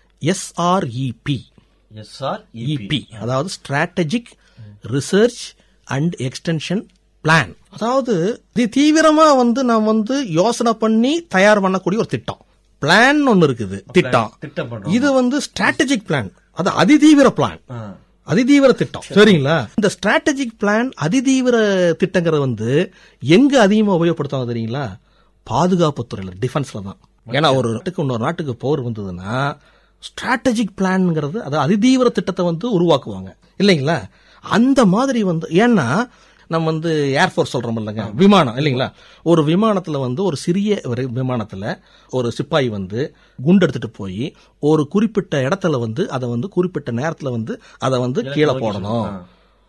D: எஸ்ஆர்இபி
C: எஸ்ஆர்
D: இபி அதாவது strategic research and extension plan அதாவது இது தீவிரமா வந்து நாம் வந்து யோசனை பண்ணி தயார் பண்ணக்கூடிய ஒரு திட்டம் பிளான் ஒன்னு இருக்குது திட்டம்
C: திட்டம் பண்றோம்
D: இது வந்து ஸ்ட்ராட்டஜிக் பிளான் அது அதிதீவிர பிளான்
C: ஆ.
D: அதிதீவிர திட்டம் சரிங்களா இந்த ஸ்ட்ராட்டஜிக் பிளான் அதிதீவிர திட்டங்கிறது வந்து எங்க அதிகமா உபயோகப்படுத்துவாங்க தெரியுங்களா பாதுகாப்பு துறையில டிஃபென்ஸ்ல தான் ஏன்னா ஒரு நாட்டுக்கு இன்னொரு நாட்டுக்கு போர் வந்ததுன்னா ஸ்ட்ராட்டஜிக் பிளான்ங்கிறது அது அதிதீவிர திட்டத்தை வந்து உருவாக்குவாங்க இல்லைங்களா அந்த மாதிரி வந்து ஏன்னா நம்ம வந்து ஏர்ஃபோர்ஸ் சொல்றோம் இல்லைங்க விமானம் இல்லைங்களா ஒரு விமானத்துல வந்து ஒரு சிறிய ஒரு விமானத்துல ஒரு சிப்பாய் வந்து குண்டு எடுத்துட்டு போய் ஒரு குறிப்பிட்ட இடத்துல வந்து அதை வந்து குறிப்பிட்ட நேரத்துல வந்து அதை வந்து கீழே போடணும்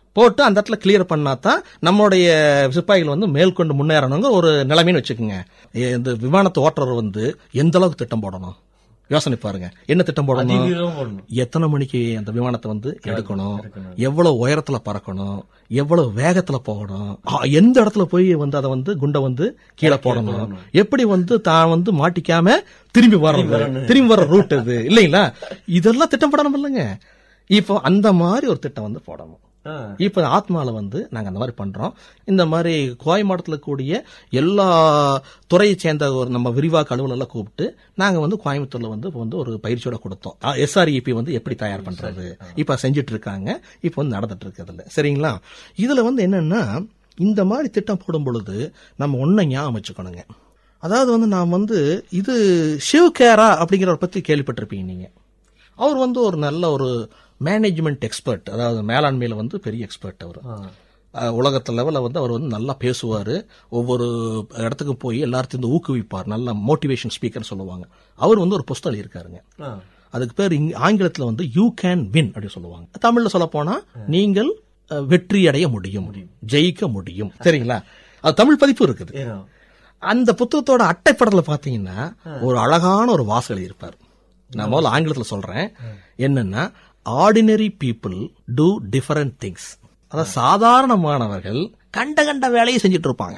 D: போட்டு அந்த இடத்துல கிளியர் பண்ணா தான் நம்மளுடைய சிப்பாய்கள் வந்து மேற்கொண்டு முன்னேறணுங்க ஒரு நிலைமைன்னு வச்சுக்கோங்க இந்த விமானத்தை ஓட்டுறவர் வந்து எந்த அளவுக்கு திட்டம் போடணும் யோசனை பாருங்க என்ன திட்டம் போடணும்
C: அதிவேகமா போடணும்.
D: எத்தனை மணிக்கு அந்த விமானத்தை வந்து எடுக்கணும் எவ்வளவு உயரத்துல பறக்கணும் எவ்வளவு வேகத்துல போகணும் ஆ, எந்த இடத்துல போய் வந்து அதை வந்து குண்டை வந்து கீழே போடணும் எப்படி வந்து தான் வந்து மாட்டிக்காம திரும்பி வரணும் திரும்பி வர ரூட் இது இல்லைங்களா இதெல்லாம் திட்டம் போடணும் இல்லைங்க இப்போ அந்த மாதிரி ஒரு திட்டம் வந்து போடணும்
C: ஆ.
D: இப்ப ஆத்மால வந்து நாங்க அந்த மாதிரி பண்றோம் இந்த மாதிரி கோயம்பாடத்துல கூடிய எல்லா துறையை சேர்ந்த ஒரு நம்ம விரிவாக்க அலுவலர்லாம் கூப்பிட்டு நாங்க வந்து கோயம்புத்தூர்ல வந்து இப்ப வந்து ஒரு பயிற்சியோட கொடுத்தோம் எஸ்ஆர்இபி வந்து எப்படி தயார் பண்றது இப்ப செஞ்சுட்டு இருக்காங்க இப்ப வந்து நடந்துட்டு இருக்கிறதுல சரிங்களா இதுல வந்து என்னன்னா இந்த மாதிரி திட்டம் போடும் பொழுது நம்ம ஒன்றை ஞாபகம் வச்சுக்கணுங்க அதாவது வந்து நான் வந்து இது ஷிவ் கேரா அப்படிங்கிறவரை பத்தி கேள்விப்பட்டிருப்பீங்க நீங்க அவர் வந்து ஒரு நல்ல ஒரு மேனேஜ்மெண்ட் எக்ஸ்பர்ட் அதாவது மேலாண்மையில வந்து பெரிய எக்ஸ்பர்ட் அவர் அஹ் உலகத்து லெவலில் வந்து அவர் வந்து நல்லா பேசுவார் ஒவ்வொரு இடத்துக்கும் போய் எல்லாத்தையும் வந்து ஊக்குவிப்பார் நல்ல மோட்டிவேஷன் ஸ்பீக்கர் சொல்லுவாங்க அவர் வந்து ஒரு புஸ்தகம் எழுதியிருக்காருங்க
C: ஆ.
D: அதுக்கு பேர் இங்க ஆங்கிலத்தில் வந்து யூ கேன் வின் அப்படின்னு சொல்லுவாங்க தமிழ்ல சொல்ல போனா நீங்கள் அஹ், வெற்றி அடைய முடியும் ஜெயிக்க முடியும் சரிங்களா அது தமிழ் பதிப்பு இருக்குது
C: ஏன்னா,
D: அந்த புத்தகத்தோட அட்டைப்படத்துல பாத்தீங்கன்னா ஒரு அழகான ஒரு வாசல் இருப்பார் நான் முதல்ல ஆங்கிலத்துல சொல்றேன் என்னன்னா ordinary people do different things அதாவது சாதாரணமானவர்கள் கண்ட கண்ட வேலையை செஞ்சுட்டு இருப்பாங்க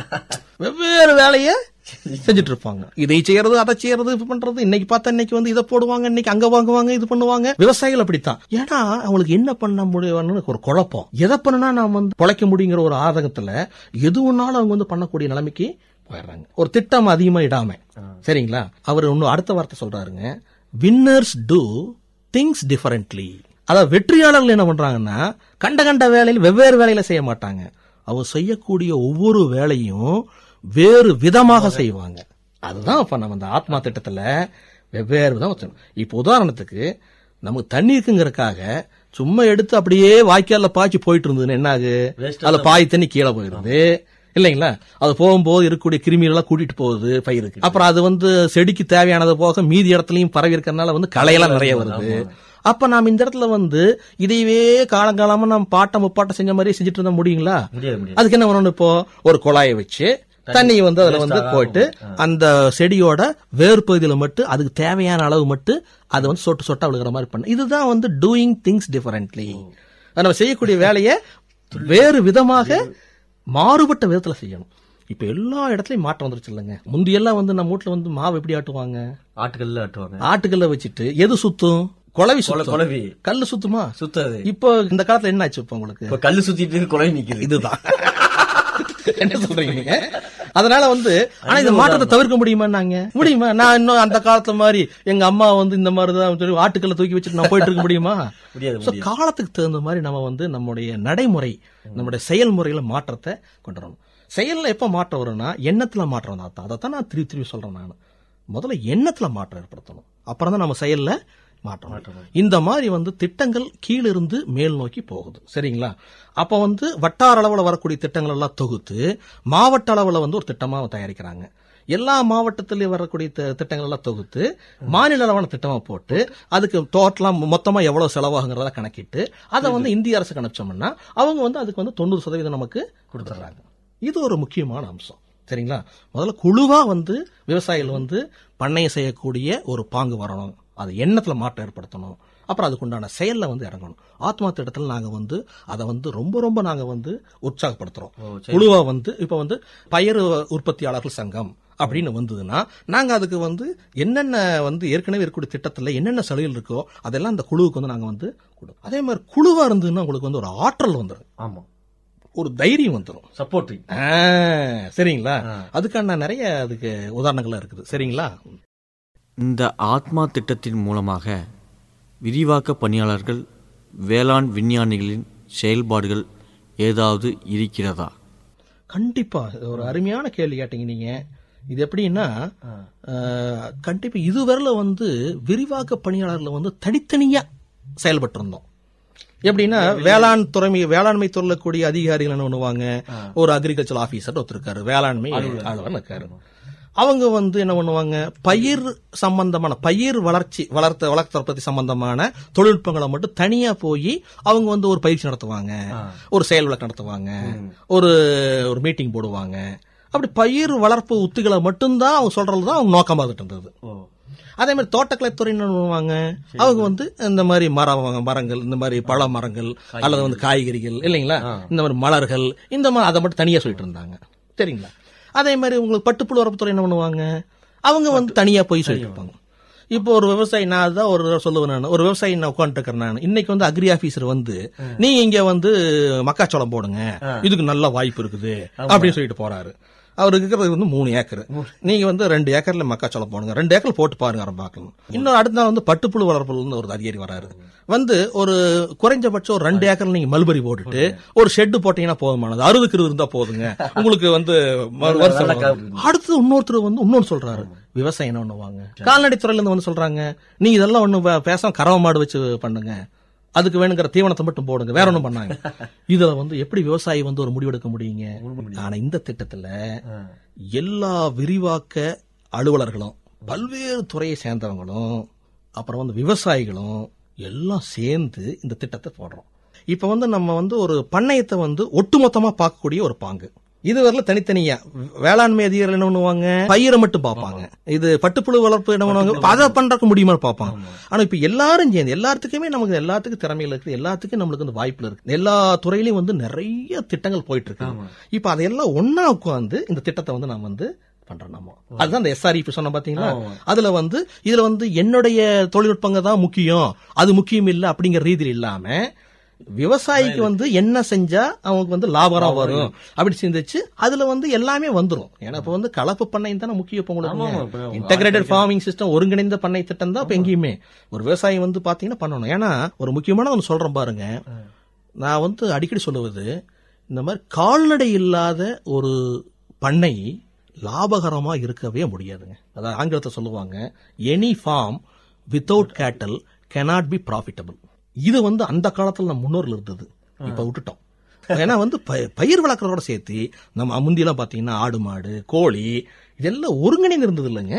D: வெவ்வேறு வேலையை செஞ்சுட்டு இருப்பாங்க இதை செய்யறது அதை செய்யறது இது பண்றது இன்னைக்கு பார்த்தா இன்னைக்கு வந்து இதை போடுவாங்க இன்னைக்கு அங்க வாங்குவாங்க இது பண்ணுவாங்க விவசாயிகள் அப்படித்தான் ஏன்னா அவங்களுக்கு என்ன பண்ண முடியும்னு ஒரு குழப்பம் எதை பண்ணுனா நாம் வந்து பொழைக்க முடியுங்கிற ஒரு ஆதங்கத்துல எது ஒன்னாலும் அவங்க வந்து பண்ணக்கூடிய நிலைமைக்கு போயிடுறாங்க ஒரு திட்டம் அதிகமா இடாம சரிங்களா அவர் இன்னும் அடுத்த வார்த்தை சொல்றாருங்க வின்னர்ஸ் டூ திங்ஸ் டிஃபரெண்ட்லி அதாவது வெற்றியாளர்கள் என்ன பண்றாங்கன்னா கண்ட கண்ட வேலையில் வெவ்வேறு வேலையில செய்ய மாட்டாங்க அவர் செய்யக்கூடிய ஒவ்வொரு வேலையும் வேறு விதமாக செய்வாங்க அதுதான் இப்ப நம்ம இந்த ஆத்மா திட்டத்துல வெவ்வேறு விதம் வச்சோம் இப்போ உதாரணத்துக்கு நமக்கு தண்ணி இருக்குங்கிறதுக்காக சும்மா எடுத்து அப்படியே வாய்க்கால்ல பாய்ச்சி போயிட்டு இருந்ததுன்னு என்ன ஆகு அதுல பாய் தண்ணி கீழே போயிருது இல்லைங்களா அது போகும்போது இருக்கக்கூடிய கிருமிகளெல்லாம் கூட்டிட்டு போகுது பயிருக்கு அப்புறம் அது வந்து செடிக்கு தேவையானது போக மீதி இடத்துலயும் பரவி இருக்கறனால வந்து களையெல்லாம் நிறைய வருது அப்ப நாம் இந்த இடத்துல வந்து இதையவே காலங்காலமா நம்ம பாட்டம் முப்பாட்டம் செஞ்ச மாதிரி செஞ்சுட்டு இருந்தா முடியுங்களா
C: முடியாது முடியாது
D: அதுக்கு என்ன பண்ணணும் இப்போ ஒரு குழாயை வச்சு தண்ணி வந்து அதுல வந்து போயிட்டு அந்த செடியோட வேறு பகுதியில மட்டும் அதுக்கு தேவையான அளவு மட்டும் அதை வந்து சொட்டு சொட்டா விழுகிற மாதிரி பண்ணு இதுதான் வந்து டூயிங் திங்ஸ் டிஃபரெண்ட்லி நம்ம செய்யக்கூடிய வேலையை வேறு விதமாக மாறுபட்ட விதத்துல செய்யணும் இப்ப எல்லா இடத்துலயும் மாற்றம் வந்துருச்சு இல்லைங்க முந்தியெல்லாம் வந்து நம்ம வீட்டுல வந்து மாவு எப்படி ஆட்டுவாங்க
C: ஆட்டுக்கல்ல ஆட்டுவாங்க
D: ஆட்டுக்கல்ல வச்சுட்டு எது சுத்தும் குழவி சுத்தும்
C: குழவி
D: கல்லு சுத்துமா
C: சுத்தாது
D: இப்போ இந்த காலத்துல என்ன ஆச்சு இப்போ உங்களுக்கு
C: இப்ப கல்லு சுத்திட்டு இருக்கு, குழவி நிக்குது
D: இதுதான் என்ன சொல்றீங்க நீங்க அதனால வந்து ஆனா இந்த மாற்றத்தை தவிர்க்க முடியுமா நாங்க முடியுமா நான் இன்னும் அந்த காலத்துல மாதிரி எங்க அம்மா வந்து இந்த மாதிரி தான் சொல்லி ஆட்டுக்கல்ல தூக்கி வச்சுட்டு நான் போயிட்டு இருக்க முடியுமா
C: முடியாது
D: So, காலத்துக்கு தகுந்த மாதிரி நம்ம வந்து நம்முடைய நடைமுறை நம்முடைய செயல்முறையில மாற்றத்தை கொண்டு வரணும் செயல்ல எப்ப மாற்றம் வரும்னா எண்ணத்துல மாற்றம் தான் அதை தான் நான் திருப்பி திருப்பி சொல்றேன் நான் முதல்ல எண்ணத்துல மாற்றம் ஏற்படுத்தணும் அப்புறம் தான் நம்ம செயல்ல மாற்றம் இந்த மாதிரி வந்து திட்டங்கள் கீழிருந்து மேல் நோக்கி போகுது சரிங்களா அப்ப வந்து வட்டார அளவுல வரக்கூடிய திட்டங்கள் எல்லாம் தொகுத்து மாவட்ட அளவுல வந்து ஒரு திட்டமா தயாரிக்கிறாங்க எல்லா மாவட்டத்திலயும் வரக்கூடிய தி- திட்டங்கள் எல்லாம் தொகுத்து மாநில அளவான திட்டமா போட்டு அதுக்கு டோட்டலா மொத்தமா எவ்வளவு செலவாகுங்கிறத கணக்கிட்டு அதை வந்து இந்திய அரசுக்கு அனுப்பிச்சோம்னா அவங்க வந்து அதுக்கு வந்து தொண்ணூறு சதவீதம் நமக்கு கொடுத்துட்றாங்க இது ஒரு முக்கியமான அம்சம் சரிங்களா முதல்ல குழுவா வந்து விவசாயிகள் வந்து பண்ணையம் செய்யக்கூடிய ஒரு பாங்கு வரணும் அது எண்ணத்துல மாற்றம் ஏற்படுத்தணும் அப்புறம் அதுக்குண்டான செயல்ல வந்து இறங்கணும் ஆத்மா திட்டத்தில் நாங்க வந்து அதை வந்து ரொம்ப ரொம்ப நாங்க வந்து உற்சாகப்படுத்துறோம் குழுவா வந்து இப்ப வந்து பயிர் உற்பத்தியாளர்கள் சங்கம் அப்படின்னு வந்ததுன்னா நாங்க அதுக்கு வந்து என்னென்ன வந்து ஏற்கனவே இருக்கக்கூடிய திட்டத்துல என்னென்ன சலுகைகள் இருக்கோ அதெல்லாம் அந்த குழுவுக்கு வந்து நாங்க வந்து கொடுப்போம் அதே மாதிரி குழுவா இருந்ததுன்னா உங்களுக்கு வந்து ஒரு ஆற்றல் வந்துடும்
C: ஆமா
D: ஒரு தைரியம் வந்துடும்
C: சப்போர்ட்டிங்
D: ஆ, சரிங்களா அதுக்கான நிறைய அதுக்கு உதாரணங்கள்லாம் இருக்குது சரிங்களா
E: இந்த ஆத்மா திட்டத்தின் மூலமாக விரிவாக்க பணியாளர்கள் வேளாண் விஞ்ஞானிகளின் செயல்பாடுகள் ஏதாவது இருக்கிறதா
D: கண்டிப்பா இது ஒரு அருமையான கேள்வி கேட்டீங்க நீங்க இது எப்படின்னா அஹ், கண்டிப்பா இதுவரையில வந்து விரிவாக்க பணியாளர்களை வந்து தனித்தனியா செயல்பட்டு இருந்தோம் எப்படின்னா வேளாண் துறை வேளாண்மை துறையில கூடிய அதிகாரிகள் என்ன பண்ணுவாங்க ஒரு அக்ரிகல்ச்சர் ஆபீசர் ஒருத்தர் இருக்காரு வேளாண்மை ஆளுநர் இருக்காரு அவங்க வந்து என்ன பண்ணுவாங்க பயிர் சம்பந்தமான பயிர் வளர்ச்சி வளர்த்த வளர்த்த பத்தி சம்பந்தமான தொழில்நுட்பங்களை மட்டும் தனியா போய் அவங்க வந்து ஒரு பயிற்சி நடத்துவாங்க ஒரு செயல் விளக்கு நடத்துவாங்க ஒரு ஒரு மீட்டிங் போடுவாங்க அப்படி பயிர் வளர்ப்பு உத்திகளை மட்டும்தான் அவங்க சொல்றது தான் அவங்க நோக்கமா இருந்தது அதே மாதிரி தோட்டக்கலைத்துறை என்ன பண்ணுவாங்க அவங்க வந்து இந்த மாதிரி மர மரங்கள் இந்த மாதிரி பழ மரங்கள் அல்லது வந்து காய்கறிகள் இல்லைங்களா இந்த மாதிரி மலர்கள் இந்த மாதிரி அதை மட்டும் தனியா சொல்லிட்டு இருந்தாங்க சரிங்களா அதே மாதிரி உங்களுக்கு பட்டுப்புழு வரப்புத்துறை என்ன பண்ணுவாங்க அவங்க வந்து தனியா போய் சொல்லிட்டு இருப்பாங்க இப்போ ஒரு விவசாயி நான் அதுதான் ஒரு தடவை சொல்லுவேன் நான் ஒரு விவசாயி நான் உட்காந்துட்டு இருக்கிறேன் நான் இன்னைக்கு வந்து அக்ரி ஆபீசர் வந்து நீங்க இங்க வந்து மக்காச்சோளம் போடுங்க இதுக்கு நல்ல வாய்ப்பு இருக்குது அப்படின்னு சொல்லிட்டு போறாரு அவருக்கு இருக்கிறது வந்து மூணு ஏக்கர் நீங்க வந்து ரெண்டு ஏக்கர்ல மக்காச்சோளம் போடுங்க ரெண்டு ஏக்கர் போட்டு பாருங்க ஆரம்ப பார்க்கலாம் இன்னொரு அடுத்த நாள் வந்து பட்டுப்புழு வளர்ப்புல இருந்து ஒரு அதிகாரி வராரு வந்து ஒரு குறைஞ்சபட்சம் ஒரு ரெண்டு ஏக்கர்ல நீங்க மல்பரி போட்டுட்டு ஒரு ஷெட் போட்டீங்கன்னா போதுமானது அறுபதுக்கு இருபது இருந்தா போதுங்க உங்களுக்கு வந்து மறு- வருஷம் வரும். அடுத்து இன்னொருத்தர் வந்து இன்னொன்னு சொல்றாரு விவசாயம் என்ன பண்ணுவாங்க கால்நடை துறையில இருந்து வந்து சொல்றாங்க நீங்க இதெல்லாம் ஒண்ணு பே- பேசாம கறவை மாடு வச்சு பண்ணுங்க அதுக்கு வேணுங்கிற தீவனத்தை மட்டும் போடுங்க வேற ஒண்ணும் பண்ணாங்க இதுல வந்து எப்படி விவசாயி வந்து ஒரு முடிவெடுக்க முடியுங்க ஆனா இந்த திட்டத்துல எல்லா விரிவாக்க அலுவலர்களும் பல்வேறு துறையை சேர்ந்தவங்களும் அப்புறம் வந்து விவசாயிகளும் எல்லாம் சேர்ந்து இந்த திட்டத்தை போடுறோம் இப்ப வந்து நம்ம வந்து ஒரு பண்ணையத்தை வந்து ஒட்டுமொத்தமா பார்க்கக்கூடிய ஒரு பாங்கு இதுவரையில தனித்தனியா வேளாண்மை அதிகாரிகள் என்ன பண்ணுவாங்க பயிரை மட்டும் பார்ப்பாங்க இது பட்டுப்புழு வளர்ப்பு என்ன பண்ணுவாங்க அதை பண்றதுக்கு முடியுமா பார்ப்பாங்க ஆனா இப்ப எல்லாரும் சேர்ந்து எல்லாத்துக்குமே நமக்கு எல்லாத்துக்கும் திறமைகள் இருக்கு எல்லாத்துக்கும் நம்மளுக்கு வந்து வாய்ப்புல இருக்கு எல்லா துறையிலயும் வந்து நிறைய திட்டங்கள் போயிட்டு இருக்கு இப்ப அதையெல்லாம் ஒன்னா உட்காந்து இந்த திட்டத்தை வந்து நம்ம வந்து பண்றோம் நம்ம அதுதான் இந்த எஸ்ஆர்இ சொன்ன பாத்தீங்களா அதுல வந்து இதுல வந்து என்னுடைய தொழில்நுட்பங்க தான் முக்கியம் அது முக்கியம் இல்ல அப்படிங்கிற ரீதியில் இல்லாம விவசாயிக்கு வந்து என்ன செஞ்சா அவங்களுக்கு வந்து லாபம் வரும் அப்படி சிந்திச்சு அதுல வந்து எல்லாமே வந்துரும் ஏன்னா இப்ப வந்து கலப்பு பண்ணை தானே முக்கியம் இப்ப
C: ஆமா, இப்ப
D: உங்களுக்கு இன்டகிரேட்டட் ஃபார்மிங் சிஸ்டம் ஒருங்கிணைந்த பண்ணை திட்டம் தான் இப்ப எங்கேயுமே ஒரு விவசாயி வந்து பாத்தீங்கன்னா பண்ணணும் ஏன்னா ஒரு முக்கியமான ஒன்று சொல்றேன் பாருங்க நான் வந்து அடிக்கடி சொல்லுவது இந்த மாதிரி கால்நடை இல்லாத ஒரு பண்ணை லாபகரமா இருக்கவே முடியாதுங்க அதாவது ஆங்கிலத்தை சொல்லுவாங்க any farm without cattle cannot be profitable இது வந்து அந்த காலத்துல நம்ம முன்னோர்கள் இருந்தது இப்ப விட்டுட்டோம் ஏன்னா வந்து ப- பயிர் வளர்க்கறதோட சேர்த்து நம்ம முந்தியெல்லாம் பாத்தீங்கன்னா ஆடு மாடு கோழி இதெல்லாம் ஒருங்கிணைந்து இருந்தது இல்லைங்க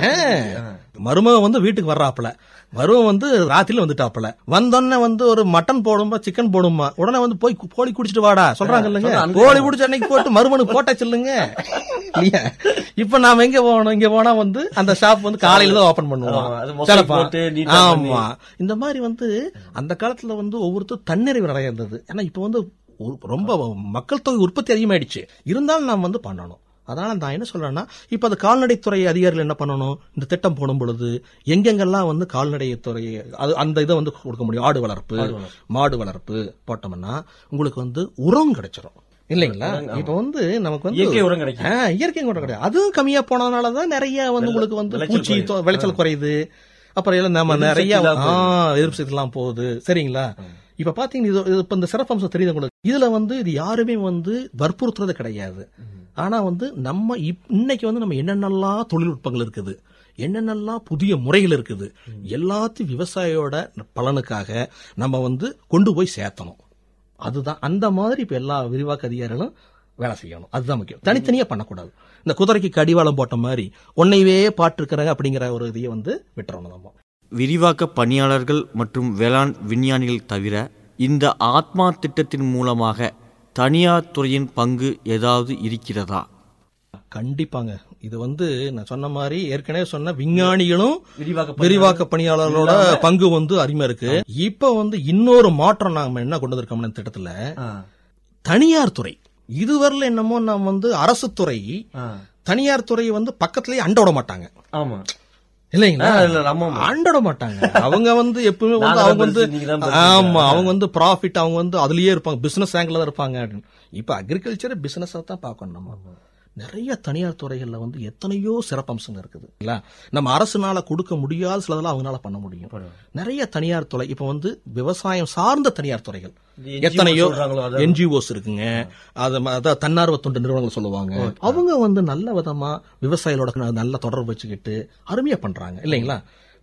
D: மருமக வந்து வீட்டுக்கு வர்றாப்புல மருமகன் வந்து ராத்திரில வந்துட்டாப்புல வந்தோடனே வந்து ஒரு மட்டன் போடுமா சிக்கன் போடுமா உடனே வந்து போய் கு- கோழி குடிச்சிட்டு வாடா சொல்றாங்க இல்லைங்க கோழி குடிச்ச அன்னைக்கு போட்டு மருமனுக்கு போட்டா சொல்லுங்க இல்லையா இப்ப நாம எங்க போகணும் இங்க போனா வந்து அந்த ஷாப் வந்து காலையில தான் ஓபன்
C: ஆமா, அது
D: பண்ணுவோம்
C: மொசைக்
D: சிலப்பா.
C: போட்டு neat ஆ பண்ணி.
D: ஆமா இந்த மாதிரி வந்து அந்த காலத்துல வந்து ஒவ்வொருத்தரும் தன்னிறைவு நிறைய இருந்தது ஏன்னா இப்ப வந்து ஒரு- ரொம்ப மக்கள் தொகை உற்பத்தி அதிகமாயிடுச்சு இருந்தாலும் நாம் வந்து பண்ணணும் அதனால நான் என்ன சொல்றேன்னா இப்ப அது கால்நடைத்துறை அதிகாரிகள் என்ன பண்ணணும் இந்த திட்டம் போடும் பொழுது எங்கெங்கெல்லாம் வந்து கால்நடைத்துறை அது அந்த இதை வந்து கொடுக்க முடியும் ஆடு வளர்ப்பு மாடு வளர்ப்பு போட்டோம்னா உங்களுக்கு வந்து உரம் கிடைச்சிரும் இல்லைங்களா இப்ப வந்து நமக்கு வந்து
C: இயற்கை உரம் கிடைக்கும்.
D: ஆ, இயற்கை உரம் கிடையாது அதுவும் கம்மியா போனதுனால தான் நிறைய வந்து உங்களுக்கு வந்து
C: விளைச்சல்
D: பூச்சி தொ- விளைச்சல் குறையுது அப்புறம் எல்லாம் நம்ம
C: எதிர்ப்பு
D: நிறைய
C: சக்தி இல்லாம
D: ஆ, எதிர்ப்பு சக்தி எல்லாம் போகுது சரிங்களா இப்ப பாத்தீங்கன்னா இது இது இப்ப இந்த சிறப்பம்சம் தெரியுது உங்களுக்கு இதுல வந்து இது யாருமே வந்து வற்புறுத்துறது கிடையாது ஆனா வந்து நம்ம இப்- இன்னைக்கு வந்து நம்ம என்னென்னலாம் தொழில்நுட்பங்கள் இருக்குது என்னென்னலாம் புதிய முறைகள் இருக்குது எல்லாத்தையும் விவசாயியோட பலனுக்காக நம்ம வந்து கொண்டு போய் சேர்த்தணும் அதுதான் அந்த மாதிரி இப்ப எல்லா விரிவாக்க அதிகாரிகளும் வேலை செய்யணும் அதுதான் முக்கியம் தனித்தனியா பண்ணக்கூடாது இந்த குதிரைக்கு கடிவாளம் போட்ட மாதிரி ஒன்னைவே பாட்டுருக்கிறாங்க அப்படிங்கிற ஒரு இதையை வந்து விட்டுறணும் நம்ம
E: விரிவாக்க பணியாளர்கள் மற்றும் வேளாண் விஞ்ஞானிகள் தவிர இந்த ஆத்மா திட்டத்தின் மூலமாக தனியார் துறையின் பங்கு ஏதாவது இருக்கிறதா
D: கண்டிப்பாங்க இது வந்து நான் சொன்ன மாதிரி ஏற்கனவே சொன்ன விஞ்ஞானிகளும்
C: விரிவாக்க
D: விரிவாக்க பணியாளர்களோட பங்கு வந்து அருமையா இருக்கு இப்ப வந்து இன்னொரு மாற்றம் நாம என்ன கொண்டு வந்திருக்கோம்னா இந்த திட்டத்துல
C: ஆ,
D: தனியார் துறை இதுவரையில என்னமோ நாம் வந்து அரசு துறை
C: ஆ.
D: தனியார் துறை வந்து பக்கத்திலேயே அண்ட விட மாட்டாங்க
C: ஆமா
D: இல்லைங்களா
C: ஆ, இல்ல, ஆமா, ஆமா.
D: அண்டட மாட்டாங்க அவங்க வந்து எப்பவுமே வந்து
C: நாங்க
D: அவங்க
C: தான்
D: வந்து
C: பெருசு, நீங்க தான் பெருசு.
D: ஆமா அவங்க வந்து ப்ராஃபிட் அவங்க வந்து அதுலயே இருப்பாங்க பிசினஸ் ஆங்கிள் தான் இருப்பாங்க அப்படின்னு இப்ப அக்ரிகல்ச்சர் பிசினஸ் தான் பார்க்கணும் நம்ம நிறைய தனியார் துறைகள்ல வந்து எத்தனையோ சிறப்பம்சங்கள் இருக்குது இல்ல நம்ம அரசுனால கொடுக்க முடியாத சிலதெல்லாம் அவங்களால பண்ண முடியும் நிறைய தனியார் துறை இப்ப வந்து விவசாயம் சார்ந்த தனியார் துறைகள்
C: இந்த NGO
D: எத்தனையோ
C: சொல்றாங்களோ, அதான்.
D: என்ஜிஓஸ் இருக்குங்க அது ம- அதான் தன்னார்வ தொண்டு நிறுவனங்கள் சொல்லுவாங்க அவங்க வந்து நல்ல விதமா விவசாயிகளோட ந- நல்ல தொடர்பு வச்சுக்கிட்டு அருமையா பண்றாங்க இல்லைங்களா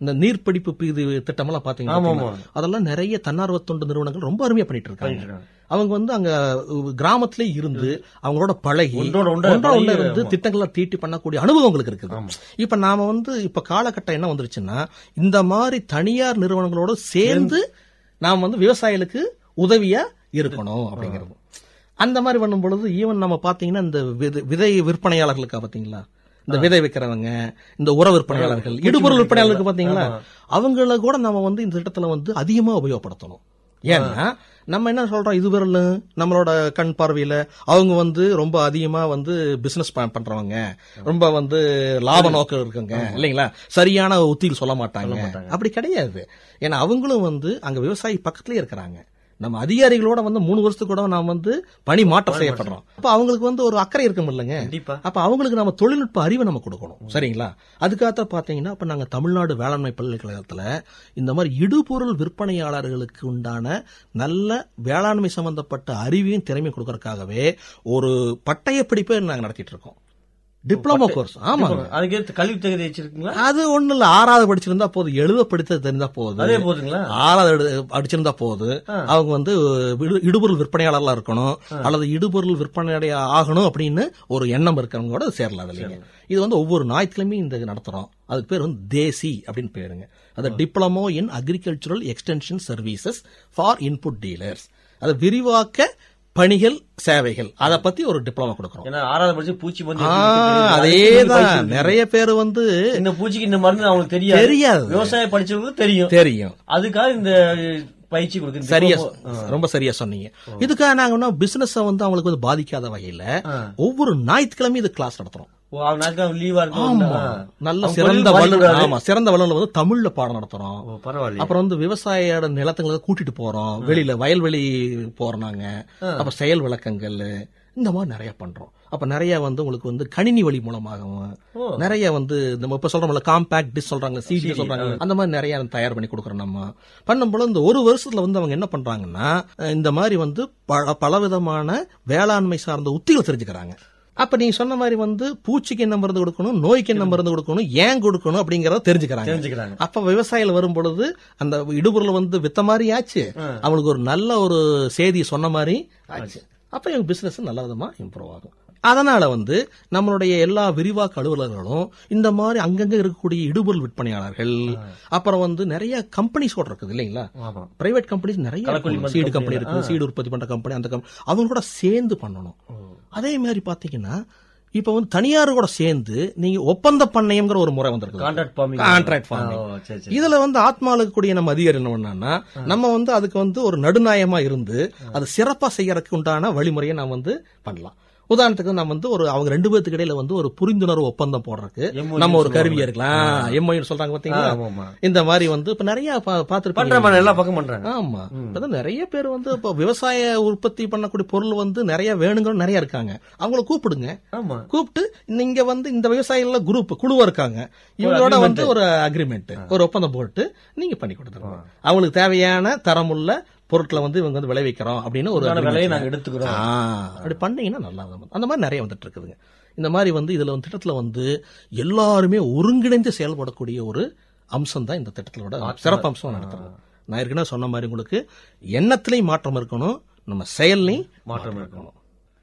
D: இந்த நீர்பிடிப்பு இது திட்டமெல்லாம் பாத்தீங்கன்னா
C: ஆமா,
D: பாத்தீங்கன்னா, அதெல்லாம் நிறைய தன்னார்வ தொண்டு நிறுவனங்கள் ரொம்ப அருமையா பண்ணிட்டு இருக்காங்க
C: இருக்காங்க.
D: அவங்க வந்து அங்க உ- கிராமத்திலே இருந்து அவங்களோட பழகி
C: ஒன்றோட ஒன்றா
D: ஒன்றா ஒன்றா
C: பழகி,
D: இருந்து
C: ஆமா.
D: திட்டங்களை தீட்டி பண்ணக்கூடிய அனுபவம் உங்களுக்கு இருக்குது இப்ப நாம வந்து இப்ப காலகட்டம் என்ன வந்துருச்சுன்னா இந்த மாதிரி தனியார் நிறுவனங்களோட சேர்ந்து நாம் வந்து விவசாயிகளுக்கு உதவியா இருக்கணும் அப்படிங்கிறது அந்த மாதிரி பண்ணும் பொழுது ஈவன் நம்ம பாத்தீங்கன்னா இந்த விதை- விதை விற்பனையாளர்களுக்கா பாத்தீங்களா இந்த விதை விற்கிறவங்க இந்த உர விற்பனையாளர்கள் இடுபொருள் விற்பனையாளருக்கு பாத்தீங்களா அவங்கள கூட நம்ம வந்து இந்த திட்டத்துல வந்து அதிகமா உபயோகப்படுத்தணும் ஏன்னா நம்ம என்ன சொல்றோம் இது வரல நம்மளோட கண் பார்வையில அவங்க வந்து ரொம்ப அதிகமா வந்து பிசினஸ் பண்றவங்க ரொம்ப வந்து லாப நோக்கம் இருக்குங்க இல்லைங்களா சரியான உத்தியில் சொல்ல மாட்டாங்க அப்படி கிடையாது ஏன்னா அவங்களும் வந்து அங்க விவசாயி பக்கத்துலயே இருக்கிறாங்க நம்ம அதிகாரிகளோட வந்து மூணு வருஷத்துக்கு கூட நாம் வந்து பணி மாற்றம் செய்யப்படுறோம் அப்ப அவங்களுக்கு வந்து ஒரு அக்கறை இருக்கும் இல்லைங்க
C: கண்டிப்பா.
D: அப்ப அவங்களுக்கு நம்ம தொழில்நுட்ப அறிவை நம்ம கொடுக்கணும் சரிங்களா அதுக்காகத்தான் பாத்தீங்கன்னா இப்ப நாங்க தமிழ்நாடு வேளாண்மை பல்கலைக்கழகத்துல இந்த மாதிரி இடுபொருள் விற்பனையாளர்களுக்கு உண்டான நல்ல வேளாண்மை சம்பந்தப்பட்ட அறிவையும் திறமையும் கொடுக்கறதுக்காகவே ஒரு பட்டய படிப்பை நாங்க நடத்திட்டு இருக்கோம் டிப்ளமோ கோர்ஸ் ஆமாங்க
C: அதுக்கு கல்வி தகுதி வச்சிருக்கீங்களா
D: அது ஒண்ணு இல்ல ஆறாவது படிச்சிருந்தா போதும் எழுத படித்த தெரிந்தா போதும்
C: அதே போதுங்களா
D: ஆறாவது எடு- படிச்சிருந்தா போது அவங்க வந்து இடு- இடுபொருள் விற்பனையாளர்களா இருக்கணும் அல்லது இடுபொருள் விற்பனை ஆகணும் அப்படின்னு ஒரு எண்ணம் இருக்கிறவங்க கூட சேரலாம் அதுலங்க இது வந்து ஒவ்வொரு ஞாயிற்றுக்கிழமையும் இந்த இது நடத்துறோம் அதுக்கு பேர் வந்து தேசி அப்படின்னு பேருங்க அது diploma in agricultural extension services for input dealers அது விரிவாக்க பணிகள் சேவைகள் அதை பத்தி ஒரு டிப்ளமோ கொடுக்கறோம்
C: ஏன்னா ஆறாவது படிச்சு பூச்சி வந்து
D: ஆ,
C: எப்படி இருக்குன்னு தெரியுது. அதுக்கு நீங்க
D: அதேதான்
C: படிச்சிருக்கீங்க.
D: நிறைய பேர் வந்து
C: இந்த பூச்சிக்கு இந்த மருந்து அவங்களுக்கு தெரியாது
D: தெரியாது.
C: விவசாயம் படிச்சவங்களுக்கு தெரியும்
D: தெரியும்
C: அதுக்காக இந்த பயிற்சி கொடுக்குறது
D: சரியா ரொம்ப சரியா சொன்னீங்க இதுக்காக நாங்க என்ன பிசினஸ் வந்து அவங்களுக்கு வந்து பாதிக்காத வகையில ஒவ்வொரு ஞாயிற்றுக்கிழமையும் இது கிளாஸ் நடத்துறோம்
C: ஓ, அவங்க நாட்கள் லீவா இருக்கும்
D: ஆமா நல்ல
C: அவங்க
D: சிறந்த
C: தொழில்
D: வல்லுநர்
C: பாதிக்கூடாது.
D: ஆமா சிறந்த வல்லுநர் வந்து தமிழ்ல பாடம் நடத்துறோம்
C: ஓ, பரவாயில்லையே
D: அப்புறம் வந்து விவசாயியோட நிலத்துங்களுக்கு கூட்டிட்டு போறோம் வெளியில வயல்வெளி போறோம் நாங்க அப்ப செயல் விளக்கங்கள் இந்த மாதிரி நிறைய பண்றோம் அப்ப நிறைய வந்து உங்களுக்கு வந்து கணினி வழி மூலமாகவும் நிறைய வந்து நம்ம இப்ப சொல்றோம்ல காம்பாக்ட் டிஸ் சொல்றாங்க சிடி சொல்றாங்க அந்த மாதிரி நிறைய தயார் பண்ணி கொடுக்குறோம் நம்ம பண்ணும்போது இந்த ஒரு வருஷத்துல வந்து அவங்க என்ன பண்றாங்கன்னா அஹ் இந்த மாதிரி வந்து பல பலவிதமான வேளாண்மை சார்ந்த உத்திகள் தெரிஞ்சுக்கிறாங்க அப்ப நீங்க சொன்ன மாதிரி வந்து பூச்சிக்கு என்ன மருந்து கொடுக்கணும் நோய்க்கு என்ன மருந்து கொடுக்கணும் ஏன் கொடுக்கணும் அப்படிங்கறத தெரிஞ்சுக்கிறாங்க
C: தெரிஞ்சுக்கிறாங்க
D: அப்ப விவசாயிகள் வரும் பொழுது அந்த இடுபொருள் வந்து வித்த மாதிரி ஆச்சு அவங்களுக்கு ஒரு நல்ல ஒரு செய்தி சொன்ன மாதிரி ஆச்சு அப்ப எங்க பிசினஸ் நல்ல விதமா இம்ப்ரூவ் ஆகும் அதனால வந்து நம்மளுடைய எல்லா விரிவாக்க அலுவலர்களும் இந்த மாதிரி அங்கங்க இருக்கக்கூடிய இடுபொருள் விற்பனையாளர்கள் அப்புறம் வந்து நிறைய கம்பெனிஸ் கூட இருக்குது இல்லைங்களா
C: ஆமா
D: பிரைவேட் கம்பெனிஸ் நிறைய
C: கலக்கொல்லி
D: இருக்கு.
C: மருந்து
D: சீடு
C: company
D: கம்பெனி இருக்கு சீடு உற்பத்தி பண்ற கம்பெனி அந்த கம்பெனி அவங்க கூட சேர்ந்து பண்ணணும் அதே மாதிரி பாத்தீங்கன்னா இப்ப வந்து தனியார் கூட சேர்ந்து நீங்க ஒப்பந்த பண்ணையம்ங்கிற ஒரு முறை வந்திருக்கு
C: கான்ட்ராக்ட் ஃபார்மிங்
D: கான்ட்ராக்ட் ஃபார்மிங்
C: சரி சரி
D: இதுல வந்து ஆத்மாவுக்கு கூடிய நம்ம அதிகாரி என்ன பண்ணான்னா நம்ம வந்து அதுக்கு வந்து ஒரு நடுநாயமா இருந்து அது சிறப்பா செய்யறதுக்கு உண்டான வழிமுறையை நாம் வந்து பண்ணலாம் உதாரணத்துக்கு நம்ம வந்து ஒரு அவங்க ரெண்டு பேத்துக்கு இடையில வந்து ஒரு புரிந்துணர்வு ஒப்பந்தம் போடுறதுக்கு
C: MOU
D: நம்ம ஒரு கருவி
C: சொல்லுவாங்க.
D: இருக்கலாம் எம்ஐ சொல்றாங்க பாத்தீங்களா
C: ஆமா, ஆமா.
D: இந்த மாதிரி வந்து இப்ப நிறைய பா-
C: பண்ற
D: பார்த்திருப்பீங்க
C: மாதிரி எல்லா பக்கம் பண்றாங்க
D: ஆமா இப்பதான் நிறைய பேர் வந்து இப்ப விவசாய உற்பத்தி பண்ணக்கூடிய பொருள் வந்து நிறைய வேணுங்கிற நிறைய இருக்காங்க அவங்கள கூப்பிடுங்க
C: ஆமா
D: கூப்பிட்டு நீங்க வந்து இந்த விவசாயிகள குரூப் குழுவா இருக்காங்க இவங்களோட வந்து ஒரு அக்ரிமெண்ட் ஒரு ஒப்பந்தம் போட்டு நீங்க பண்ணி கொடுத்துருங்க அவங்களுக்கு தேவையான தரமுள்ள பொருட்களை வந்து இவங்க வந்து விளைவிக்கிறோம் அப்படின்னு ஒரு
C: அதுக்கான விலையை
D: agreement.
C: நாங்க எடுத்துக்கிறோம்
D: ஆ, அப்படி பண்ணீங்கன்னா நல்லா இருக்கும் அந்த மாதிரி நிறைய வந்துட்டு இருக்குதுங்க இந்த மாதிரி வந்து இதுல வந்து திட்டத்துல வந்து எல்லாருமே ஒருங்கிணைந்து செயல்படக்கூடிய ஒரு அம்சம் தான் இந்த திட்டத்திலோட சிறப்பு அம்சம் நடத்துறோம் நான் ஏற்கனவே சொன்ன மாதிரி உங்களுக்கு எண்ணத்திலையும் மாற்றம் இருக்கணும் நம்ம செயல்லையும்
C: மாற்றம் இருக்கணும்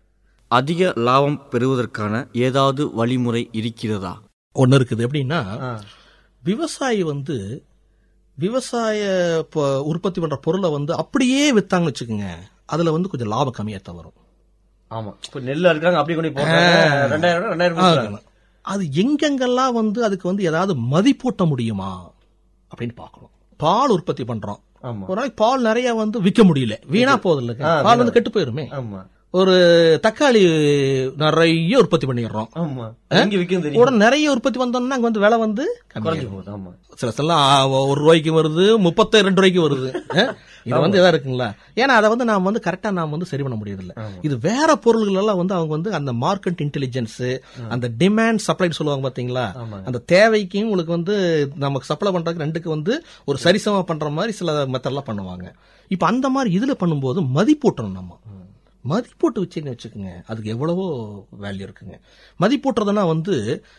E: அதிக லாபம் பெறுவதற்கான ஏதாவது வழிமுறை இருக்கிறதா
D: ஒண்ணு இருக்குது எப்படின்னா
C: ஆ.
D: விவசாயி வந்து விவசாய ப- உற்பத்தி பண்ற பொருளை வந்து அப்படியே வித்தாங்கன்னு வச்சுக்கோங்க அதுல வந்து கொஞ்சம் லாபம் கம்மியா தான் வரும்
C: ஆமா இப்ப நெல் அறுக்குறாங்க அப்படியே கொண்டு போய் போடுறாங்க ரெண்டாயிரம் ரெண்டாயிரம் கொடுக்குறாங்க.
D: அது எங்கெங்கெல்லாம் வந்து அதுக்கு வந்து ஏதாவது மதிப்பூட்ட முடியுமா அப்படின்னு பார்க்கணும் பால் உற்பத்தி பண்றோம்
C: ஆமா
D: ஒரு நாளைக்கு பால் நிறைய வந்து விற்க முடியல வீணா போகுது இல்லைங்க பால் வந்து கெட்டு போயிருமே
C: ஆமா
D: ஒரு தக்காளி நிறைய உற்பத்தி பண்ணிடுறோம்
C: ஆமா எங்க விக்கும் தெரியும்
D: உடனே நிறைய உற்பத்தி வந்தோம்னா அங்க வந்து விலை வந்து
C: குறைஞ்சு
D: கம்மியாகும்.
C: போகுது ஆமா
D: சில சிலாம் ஆ, ஒரு ரூபாய்க்கு வருது முப்பத்தி ரெண்டு ரூபாய்க்கு வருது அஹ், இது வந்து இதா இருக்குங்களா ஏன்னா அதை வந்து நாம வந்து கரெக்டா நாம வந்து சரி பண்ண முடியறதில்ல இது வேற பொருள்கள் எல்லாம் வந்து அவங்க வந்து அந்த மார்க்கெட் இன்டெலிஜென்ஸ் அந்த டிமாண்ட் சப்ளை சொல்லுவாங்க பாத்தீங்களா அந்த தேவைக்கும் உங்களுக்கு வந்து நமக்கு சப்ளை பண்றதுக்கு ரெண்டுக்கு வந்து ஒரு சரிசமா பண்ற மாதிரி சில மெத்தட்லாம் பண்ணுவாங்க இப்ப அந்த மாதிரி இதுல பண்ணும்போது மதிப்பூட்டணும் நம்ம மதிப்பூட்டு வச்சுன்னு வச்சுக்கோங்க அதுக்கு எவ்வளவோ வேல்யூ இருக்குங்க மதிப்பூட்டுறதுனா வந்து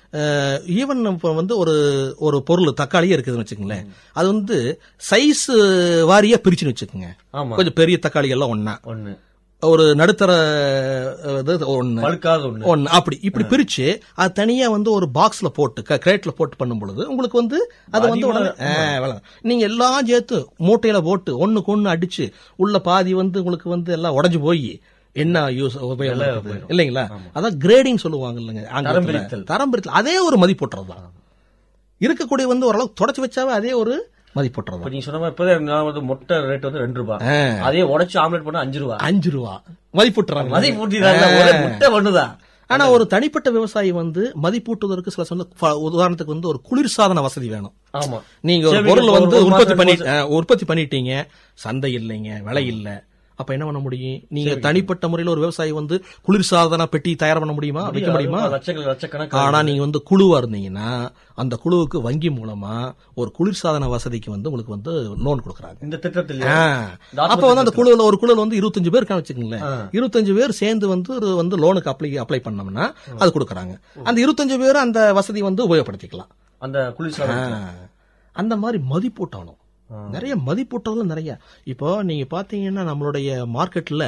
D: ஈவன் இப்போ வந்து ஒரு ஒரு பொருள் தக்காளியே இருக்குதுன்னு வச்சுக்கோங்களேன் அது வந்து சைஸ் வாரியா பிரிச்சுன்னு வச்சுக்கோங்க
C: ஆமா
D: கொஞ்சம் பெரிய தக்காளி எல்லாம் ஒண்ணா
C: ஒண்ணு
D: ஒரு நடுத்தர அஹ், இது ஒண்ணு
C: பழுக்காத ஒண்ணு
D: ஒன்னு அப்படி இப்படி பிரிச்சு அது தனியா வந்து ஒரு பாக்ஸ்ல போட்டு கிரேட்ல போட்டு பண்ணும் பொழுது உங்களுக்கு வந்து அது வந்து
C: அதிகமா-
D: உடனே ஆ, வளரும். நீங்க எல்லாம் சேர்த்து மூட்டையில போட்டு ஒண்ணுக்கு ஒண்ணு அடிச்சு உள்ள பாதி வந்து உங்களுக்கு வந்து எல்லாம் உடைஞ்சு போய் என்ன யூஸ் உபயோகம் இருக்குது? இல்லைங்களா அதான் கிரேடிங் சொல்லுவாங்க இல்லைங்க ஆங்கிலத்துல.
C: பிரித்தல்.
D: தரம் பிரித்தல் அதே ஒரு மதிப்பூட்டுறது தான் இருக்கக்கூடிய வந்து ஓரளவுக்கு தொடச்சு வச்சாவே அதே ஒரு மதிப்பூட்டுறது
C: இப்ப
D: தான்
C: நீங்க சொன்ன மாதிரி இப்பதான் நான் வந்து முட்டை ரேட் வந்து ரெண்டு ரூபாய்
D: ஆ.
C: அதே உடைச்சு ஆம்லெட் பண்ணா அஞ்சு ரூபாய்
D: அஞ்சு ரூபா மதிப்பூட்டுறாங்க
C: மதி பூட்டிடுறாங்க ஒரே முட்டை ஒண்ணுதான்
D: ஆனா ஒரு தனிப்பட்ட விவசாயி வந்து மதிப்பூட்டுவதற்கு சில சொன்ன ஃப- உதாரணத்துக்கு வந்து ஒரு குளிர்சாதன வசதி வேணும்
C: ஆமா
D: நீங்க ஒரு
C: சரி,
D: பொருள்
C: ஒரு-
D: வந்து
C: ஒரு
D: உற்பத்தி
C: மாசம்,
D: பண்ணி
C: ரெண்டு
D: அஹ், உற்பத்தி பண்ணிட்டீங்க சந்தை இல்லைங்க விலை இல்ல அப்ப என்ன பண்ண முடியும் நீங்க தனிப்பட்ட முறையில ஒரு விவசாயி வந்து குளிர்சாதன பெட்டி தயார் பண்ண முடியுமா வைக்க முடியுமா
C: லட்சங்கள் லட்சக்கணக்கு
D: ஆனா நீங்க வந்து குழுவா இருந்தீங்கன்னா அந்த குழுவுக்கு வங்கி மூலமா ஒரு குளிர்சாதன வசதிக்கு வந்து உங்களுக்கு வந்து லோன் கொடுக்குறாங்க
C: இந்த திட்டத்தில்
D: ஆ. அப்ப வந்து அந்த குழுல ஒரு குழுல வந்து இருபத்தஞ்சு பேர் இருக்கான்னு வச்சுக்கோங்களேன்
C: ஆ.
D: இருபத்தஞ்சு பேர் சேர்ந்து வந்து ஒரு வந்து லோனுக்கு அப்ளை அப்ளை பண்ணோம்னா அது கொடுக்குறாங்க அந்த இருபத்தஞ்சு பேர் அந்த வசதி வந்து உபயோகப்படுத்திக்கலாம்
C: அந்த குளிர்சாதனம்
D: ஆ. அந்த மாதிரி மதிப்பூட்டணும் நிறைய மதிப்பூட்டதுல நிறைய இப்போ நீங்க பாத்தீங்கன்னா நம்மளுடைய மார்க்கெட்ல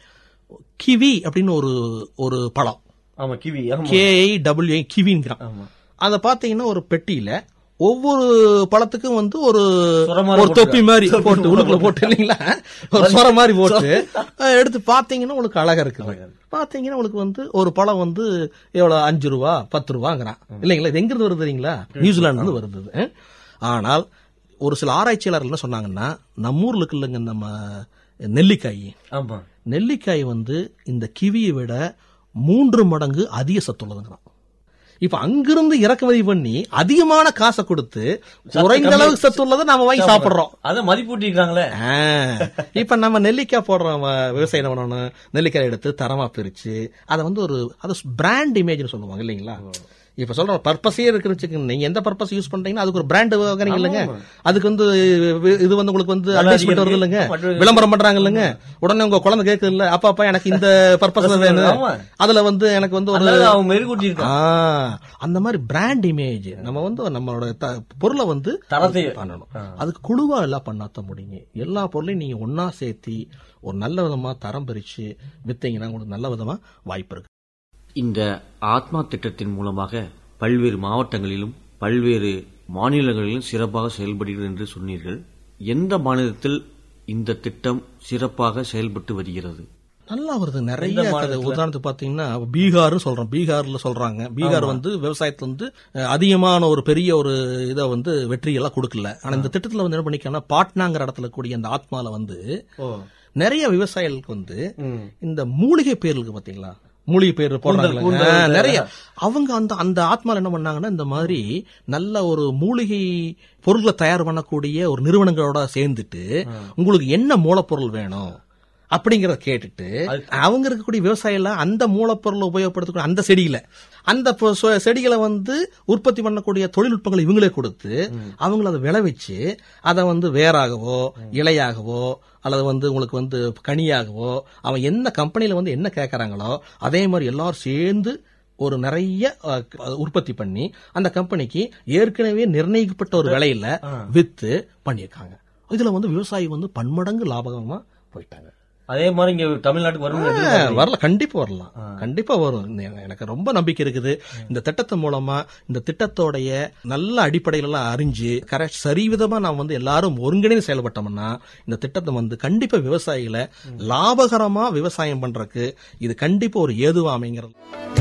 D: கிவி அப்படின்னு ஒரு ஒரு பழம்
C: ஆமா கிவி ஆமா
D: கேஐ டபிள்யூ கிவிங்கிறான்
C: ஆமா
D: அதை பாத்தீங்கன்னா ஒரு பெட்டியில ஒவ்வொரு பழத்துக்கும் வந்து ஒரு
C: சொர மாதிரி
D: ஒரு தொப்பி மாதிரி போட்டு உள்ளுக்குள்ள போட்டு இல்லைங்களா ஒரு சொர மாதிரி போட்டு அஹ், எடுத்து பாத்தீங்கன்னா உங்களுக்கு அழகா இருக்கு பாத்தீங்கன்னா உங்களுக்கு வந்து ஒரு பழம் வந்து எவ்வளவு அஞ்சு ரூபா பத்து ரூபாங்கிறான் இல்லைங்களா இது எங்கிருந்து வருது தெரியுங்களா நியூசிலாந்து இருந்து வருது இது. அஹ். ஆனால் ஒரு சில ஆராய்ச்சியாளர்கள் என்ன சொன்னாங்கன்னா நம்ம ஊர்ல இருக்கு இல்லைங்க நம்ம நெல்லிக்காய்
C: ஆமா
D: நெல்லிக்காய் வந்து இந்த கிவியை விட மூன்று மடங்கு அதிக சத்துள்ளதுங்கிறான் இப்ப அங்கிருந்து இறக்குமதி பண்ணி அதிகமான காசை கொடுத்து குறைந்த அளவுக்கு சத்துள்ளதை நாம வாங்கி சாப்பிடுறோம்
C: அத மதிப்பூட்டிருக்காங்களே
D: ஆ, இப்ப நம்ம நெல்லிக்காய் போடுறோம் வ- விவசாயம் என்ன பண்ணணும் நெல்லிக்காய் எடுத்து தரமா பிரிச்சு அதை வந்து ஒரு அது பிராண்ட் இமேஜ்னு சொல்லுவாங்க இல்லைங்களா இப்ப சொல்றோம் பர்பஸே இருக்கு வச்சுக்கோங்க நீங்க எந்த பர்பஸ் யூஸ் பண்றீங்கன்னா அதுக்கு ஒரு பிராண்ட் வாங்குறீங்க இல்லைங்க அதுக்கு வந்து வி- இது வந்து உங்களுக்கு வந்து அட்வர்டைஸ்மெண்ட் வருது இல்லைங்க
C: advertisement.
D: விளம்பரம் பண்றாங்க இல்லைங்க உடனே உங்க குழந்தை கேக்குது இல்ல அப்பா அப்பா எனக்கு இந்த பர்பஸ் வேணும்
C: ஆமா.
D: அதுல வந்து எனக்கு வந்து ஒரு
C: அதாவது அவங்க மெருகூட்டி இருக்காங்க
D: ஆ, அந்த மாதிரி பிராண்ட் இமேஜ் நம்ம வந்து நம்மளோட த- பொருளை வந்து
C: தரத்தை
D: பண்ணணும் அதுக்கு குழுவா எல்லாம் பண்ணாத்த முடியுங்க எல்லா பொருளையும் நீங்க ஒன்னா சேர்த்தி ஒரு நல்ல விதமா தரம் பிரிச்சு வித்தீங்கன்னா உங்களுக்கு நல்ல விதமா வாய்ப்பு இருக்கு
E: இந்த ஆத்மா திட்டத்தின் மூலமாக பல்வேறு மாவட்டங்களிலும் பல்வேறு மாநிலங்களிலும் சிறப்பாக செயல்படுகிறது என்று சொன்னீர்கள் எந்த மாநிலத்தில் இந்த திட்டம் சிறப்பாக செயல்பட்டு வருகிறது
D: நல்லா வருது நிறைய கதை. உதாரணத்துக்கு பாத்தீங்கன்னா பீகார்னு சொல்றோம் பீகார்ல சொல்றாங்க பீகார் வந்து விவசாயத்துல வந்து அஹ், அதிகமான ஒரு பெரிய ஒரு இதை வந்து வெற்றியெல்லாம் கொடுக்கல ஆனா இந்த திட்டத்துல வந்து என்ன பண்ணிக்கலாம் பாட்னாங்கிற இடத்துல கூடிய அந்த ஆத்மால வந்து
C: ஓ
D: நிறைய விவசாயிகளுக்கு வந்து
C: ம்.
D: இந்த மூலிகை பேர் இருக்கு பாத்தீங்களா மூலிகை பேர் போடுறாங்க
C: கூந்தல்,
D: ஆ, நிறைய அவங்க அந்த அந்த ஆத்மால என்ன பண்ணாங்கன்னா இந்த மாதிரி நல்ல ஒரு மூலிகை பொருட்களை தயார் பண்ணக்கூடிய ஒரு நிறுவனங்களோட சேர்ந்துட்டு உங்களுக்கு என்ன மூலப்பொருள் வேணும் அப்படிங்கறத கேட்டுட்டு அவங்க இருக்கக்கூடிய விவசாயில அந்த மூலப்பொருளை உபயோகப்படுத்தக்கூடிய அந்த செடியில அந்த பொ- சொ- செடிகளை வந்து உற்பத்தி பண்ணக்கூடிய தொழில்நுட்பங்களை இவங்களே கொடுத்து அவங்கள அதை விளைவிச்சு அதை வந்து வேராகவோ இலையாகவோ அல்லது வந்து உங்களுக்கு வந்து கனியாகவோ அவன் என்ன கம்பெனில வந்து என்ன கேட்கறாங்களோ அதே மாதிரி எல்லாரும் சேர்ந்து ஒரு நிறைய அஹ், உற்பத்தி பண்ணி அந்த கம்பெனிக்கு ஏற்கனவே நிர்ணயிக்கப்பட்ட ஒரு விலையில வித்து பண்ணியிருக்காங்க இதுல வந்து விவசாயி வந்து பன்மடங்கு லாபகரமா போயிட்டாங்க
C: அதே மாதிரி இங்க தமிழ்நாட்டுக்கு வரணும்
D: ஆ, வரல கண்டிப்பா வரலாம் கண்டிப்பா வரும் இந்த- எனக்கு ரொம்ப நம்பிக்கை இருக்குது இந்த திட்டத்தின் மூலமா இந்த திட்டத்தோடைய நல்ல அடிப்படையில எல்லாம் அறிஞ்சு கரெக்ட் சரிவிதமா நாம் வந்து எல்லாரும் ஒருங்கிணைந்து செயல்பட்டோம்னா இந்த திட்டத்தை வந்து கண்டிப்பா விவசாயிகளை லாபகரமா விவசாயம் பண்றதுக்கு இது கண்டிப்பா ஒரு ஏதுவா அமைங்கிறது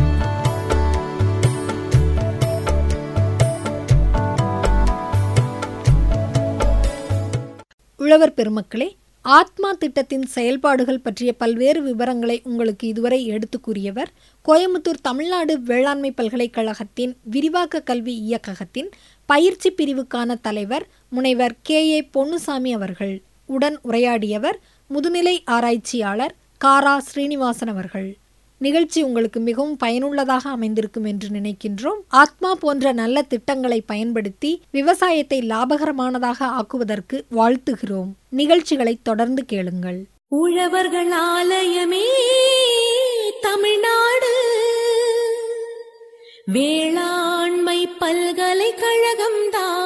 B: உழவர் பெருமக்களே ஆத்மா திட்டத்தின் செயல்பாடுகள் பற்றிய பல்வேறு விவரங்களை உங்களுக்கு இதுவரை எடுத்து கூறியவர் கோயம்புத்தூர் தமிழ்நாடு வேளாண்மை பல்கலைக்கழகத்தின் விரிவாக்க கல்வி இயக்ககத்தின் பயிற்சி பிரிவுக்கான தலைவர் முனைவர் கே ஏ பொன்னுசாமி அவர்கள் உடன் உரையாடியவர் முதுநிலை ஆராய்ச்சியாளர் காரா ஸ்ரீனிவாசன் அவர்கள் நிகழ்ச்சி உங்களுக்கு மிகவும் பயனுள்ளதாக அமைந்திருக்கும் என்று நினைக்கின்றோம் ஆத்மா போன்ற நல்ல திட்டங்களை பயன்படுத்தி விவசாயத்தை லாபகரமானதாக ஆக்குவதற்கு வாழ்த்துகிறோம் நிகழ்ச்சிகளை தொடர்ந்து கேளுங்கள்
A: உழவர்கள் ஆலயமே தமிழ்நாடு வேளாண்மை பல்கலைக்கழகம்தான்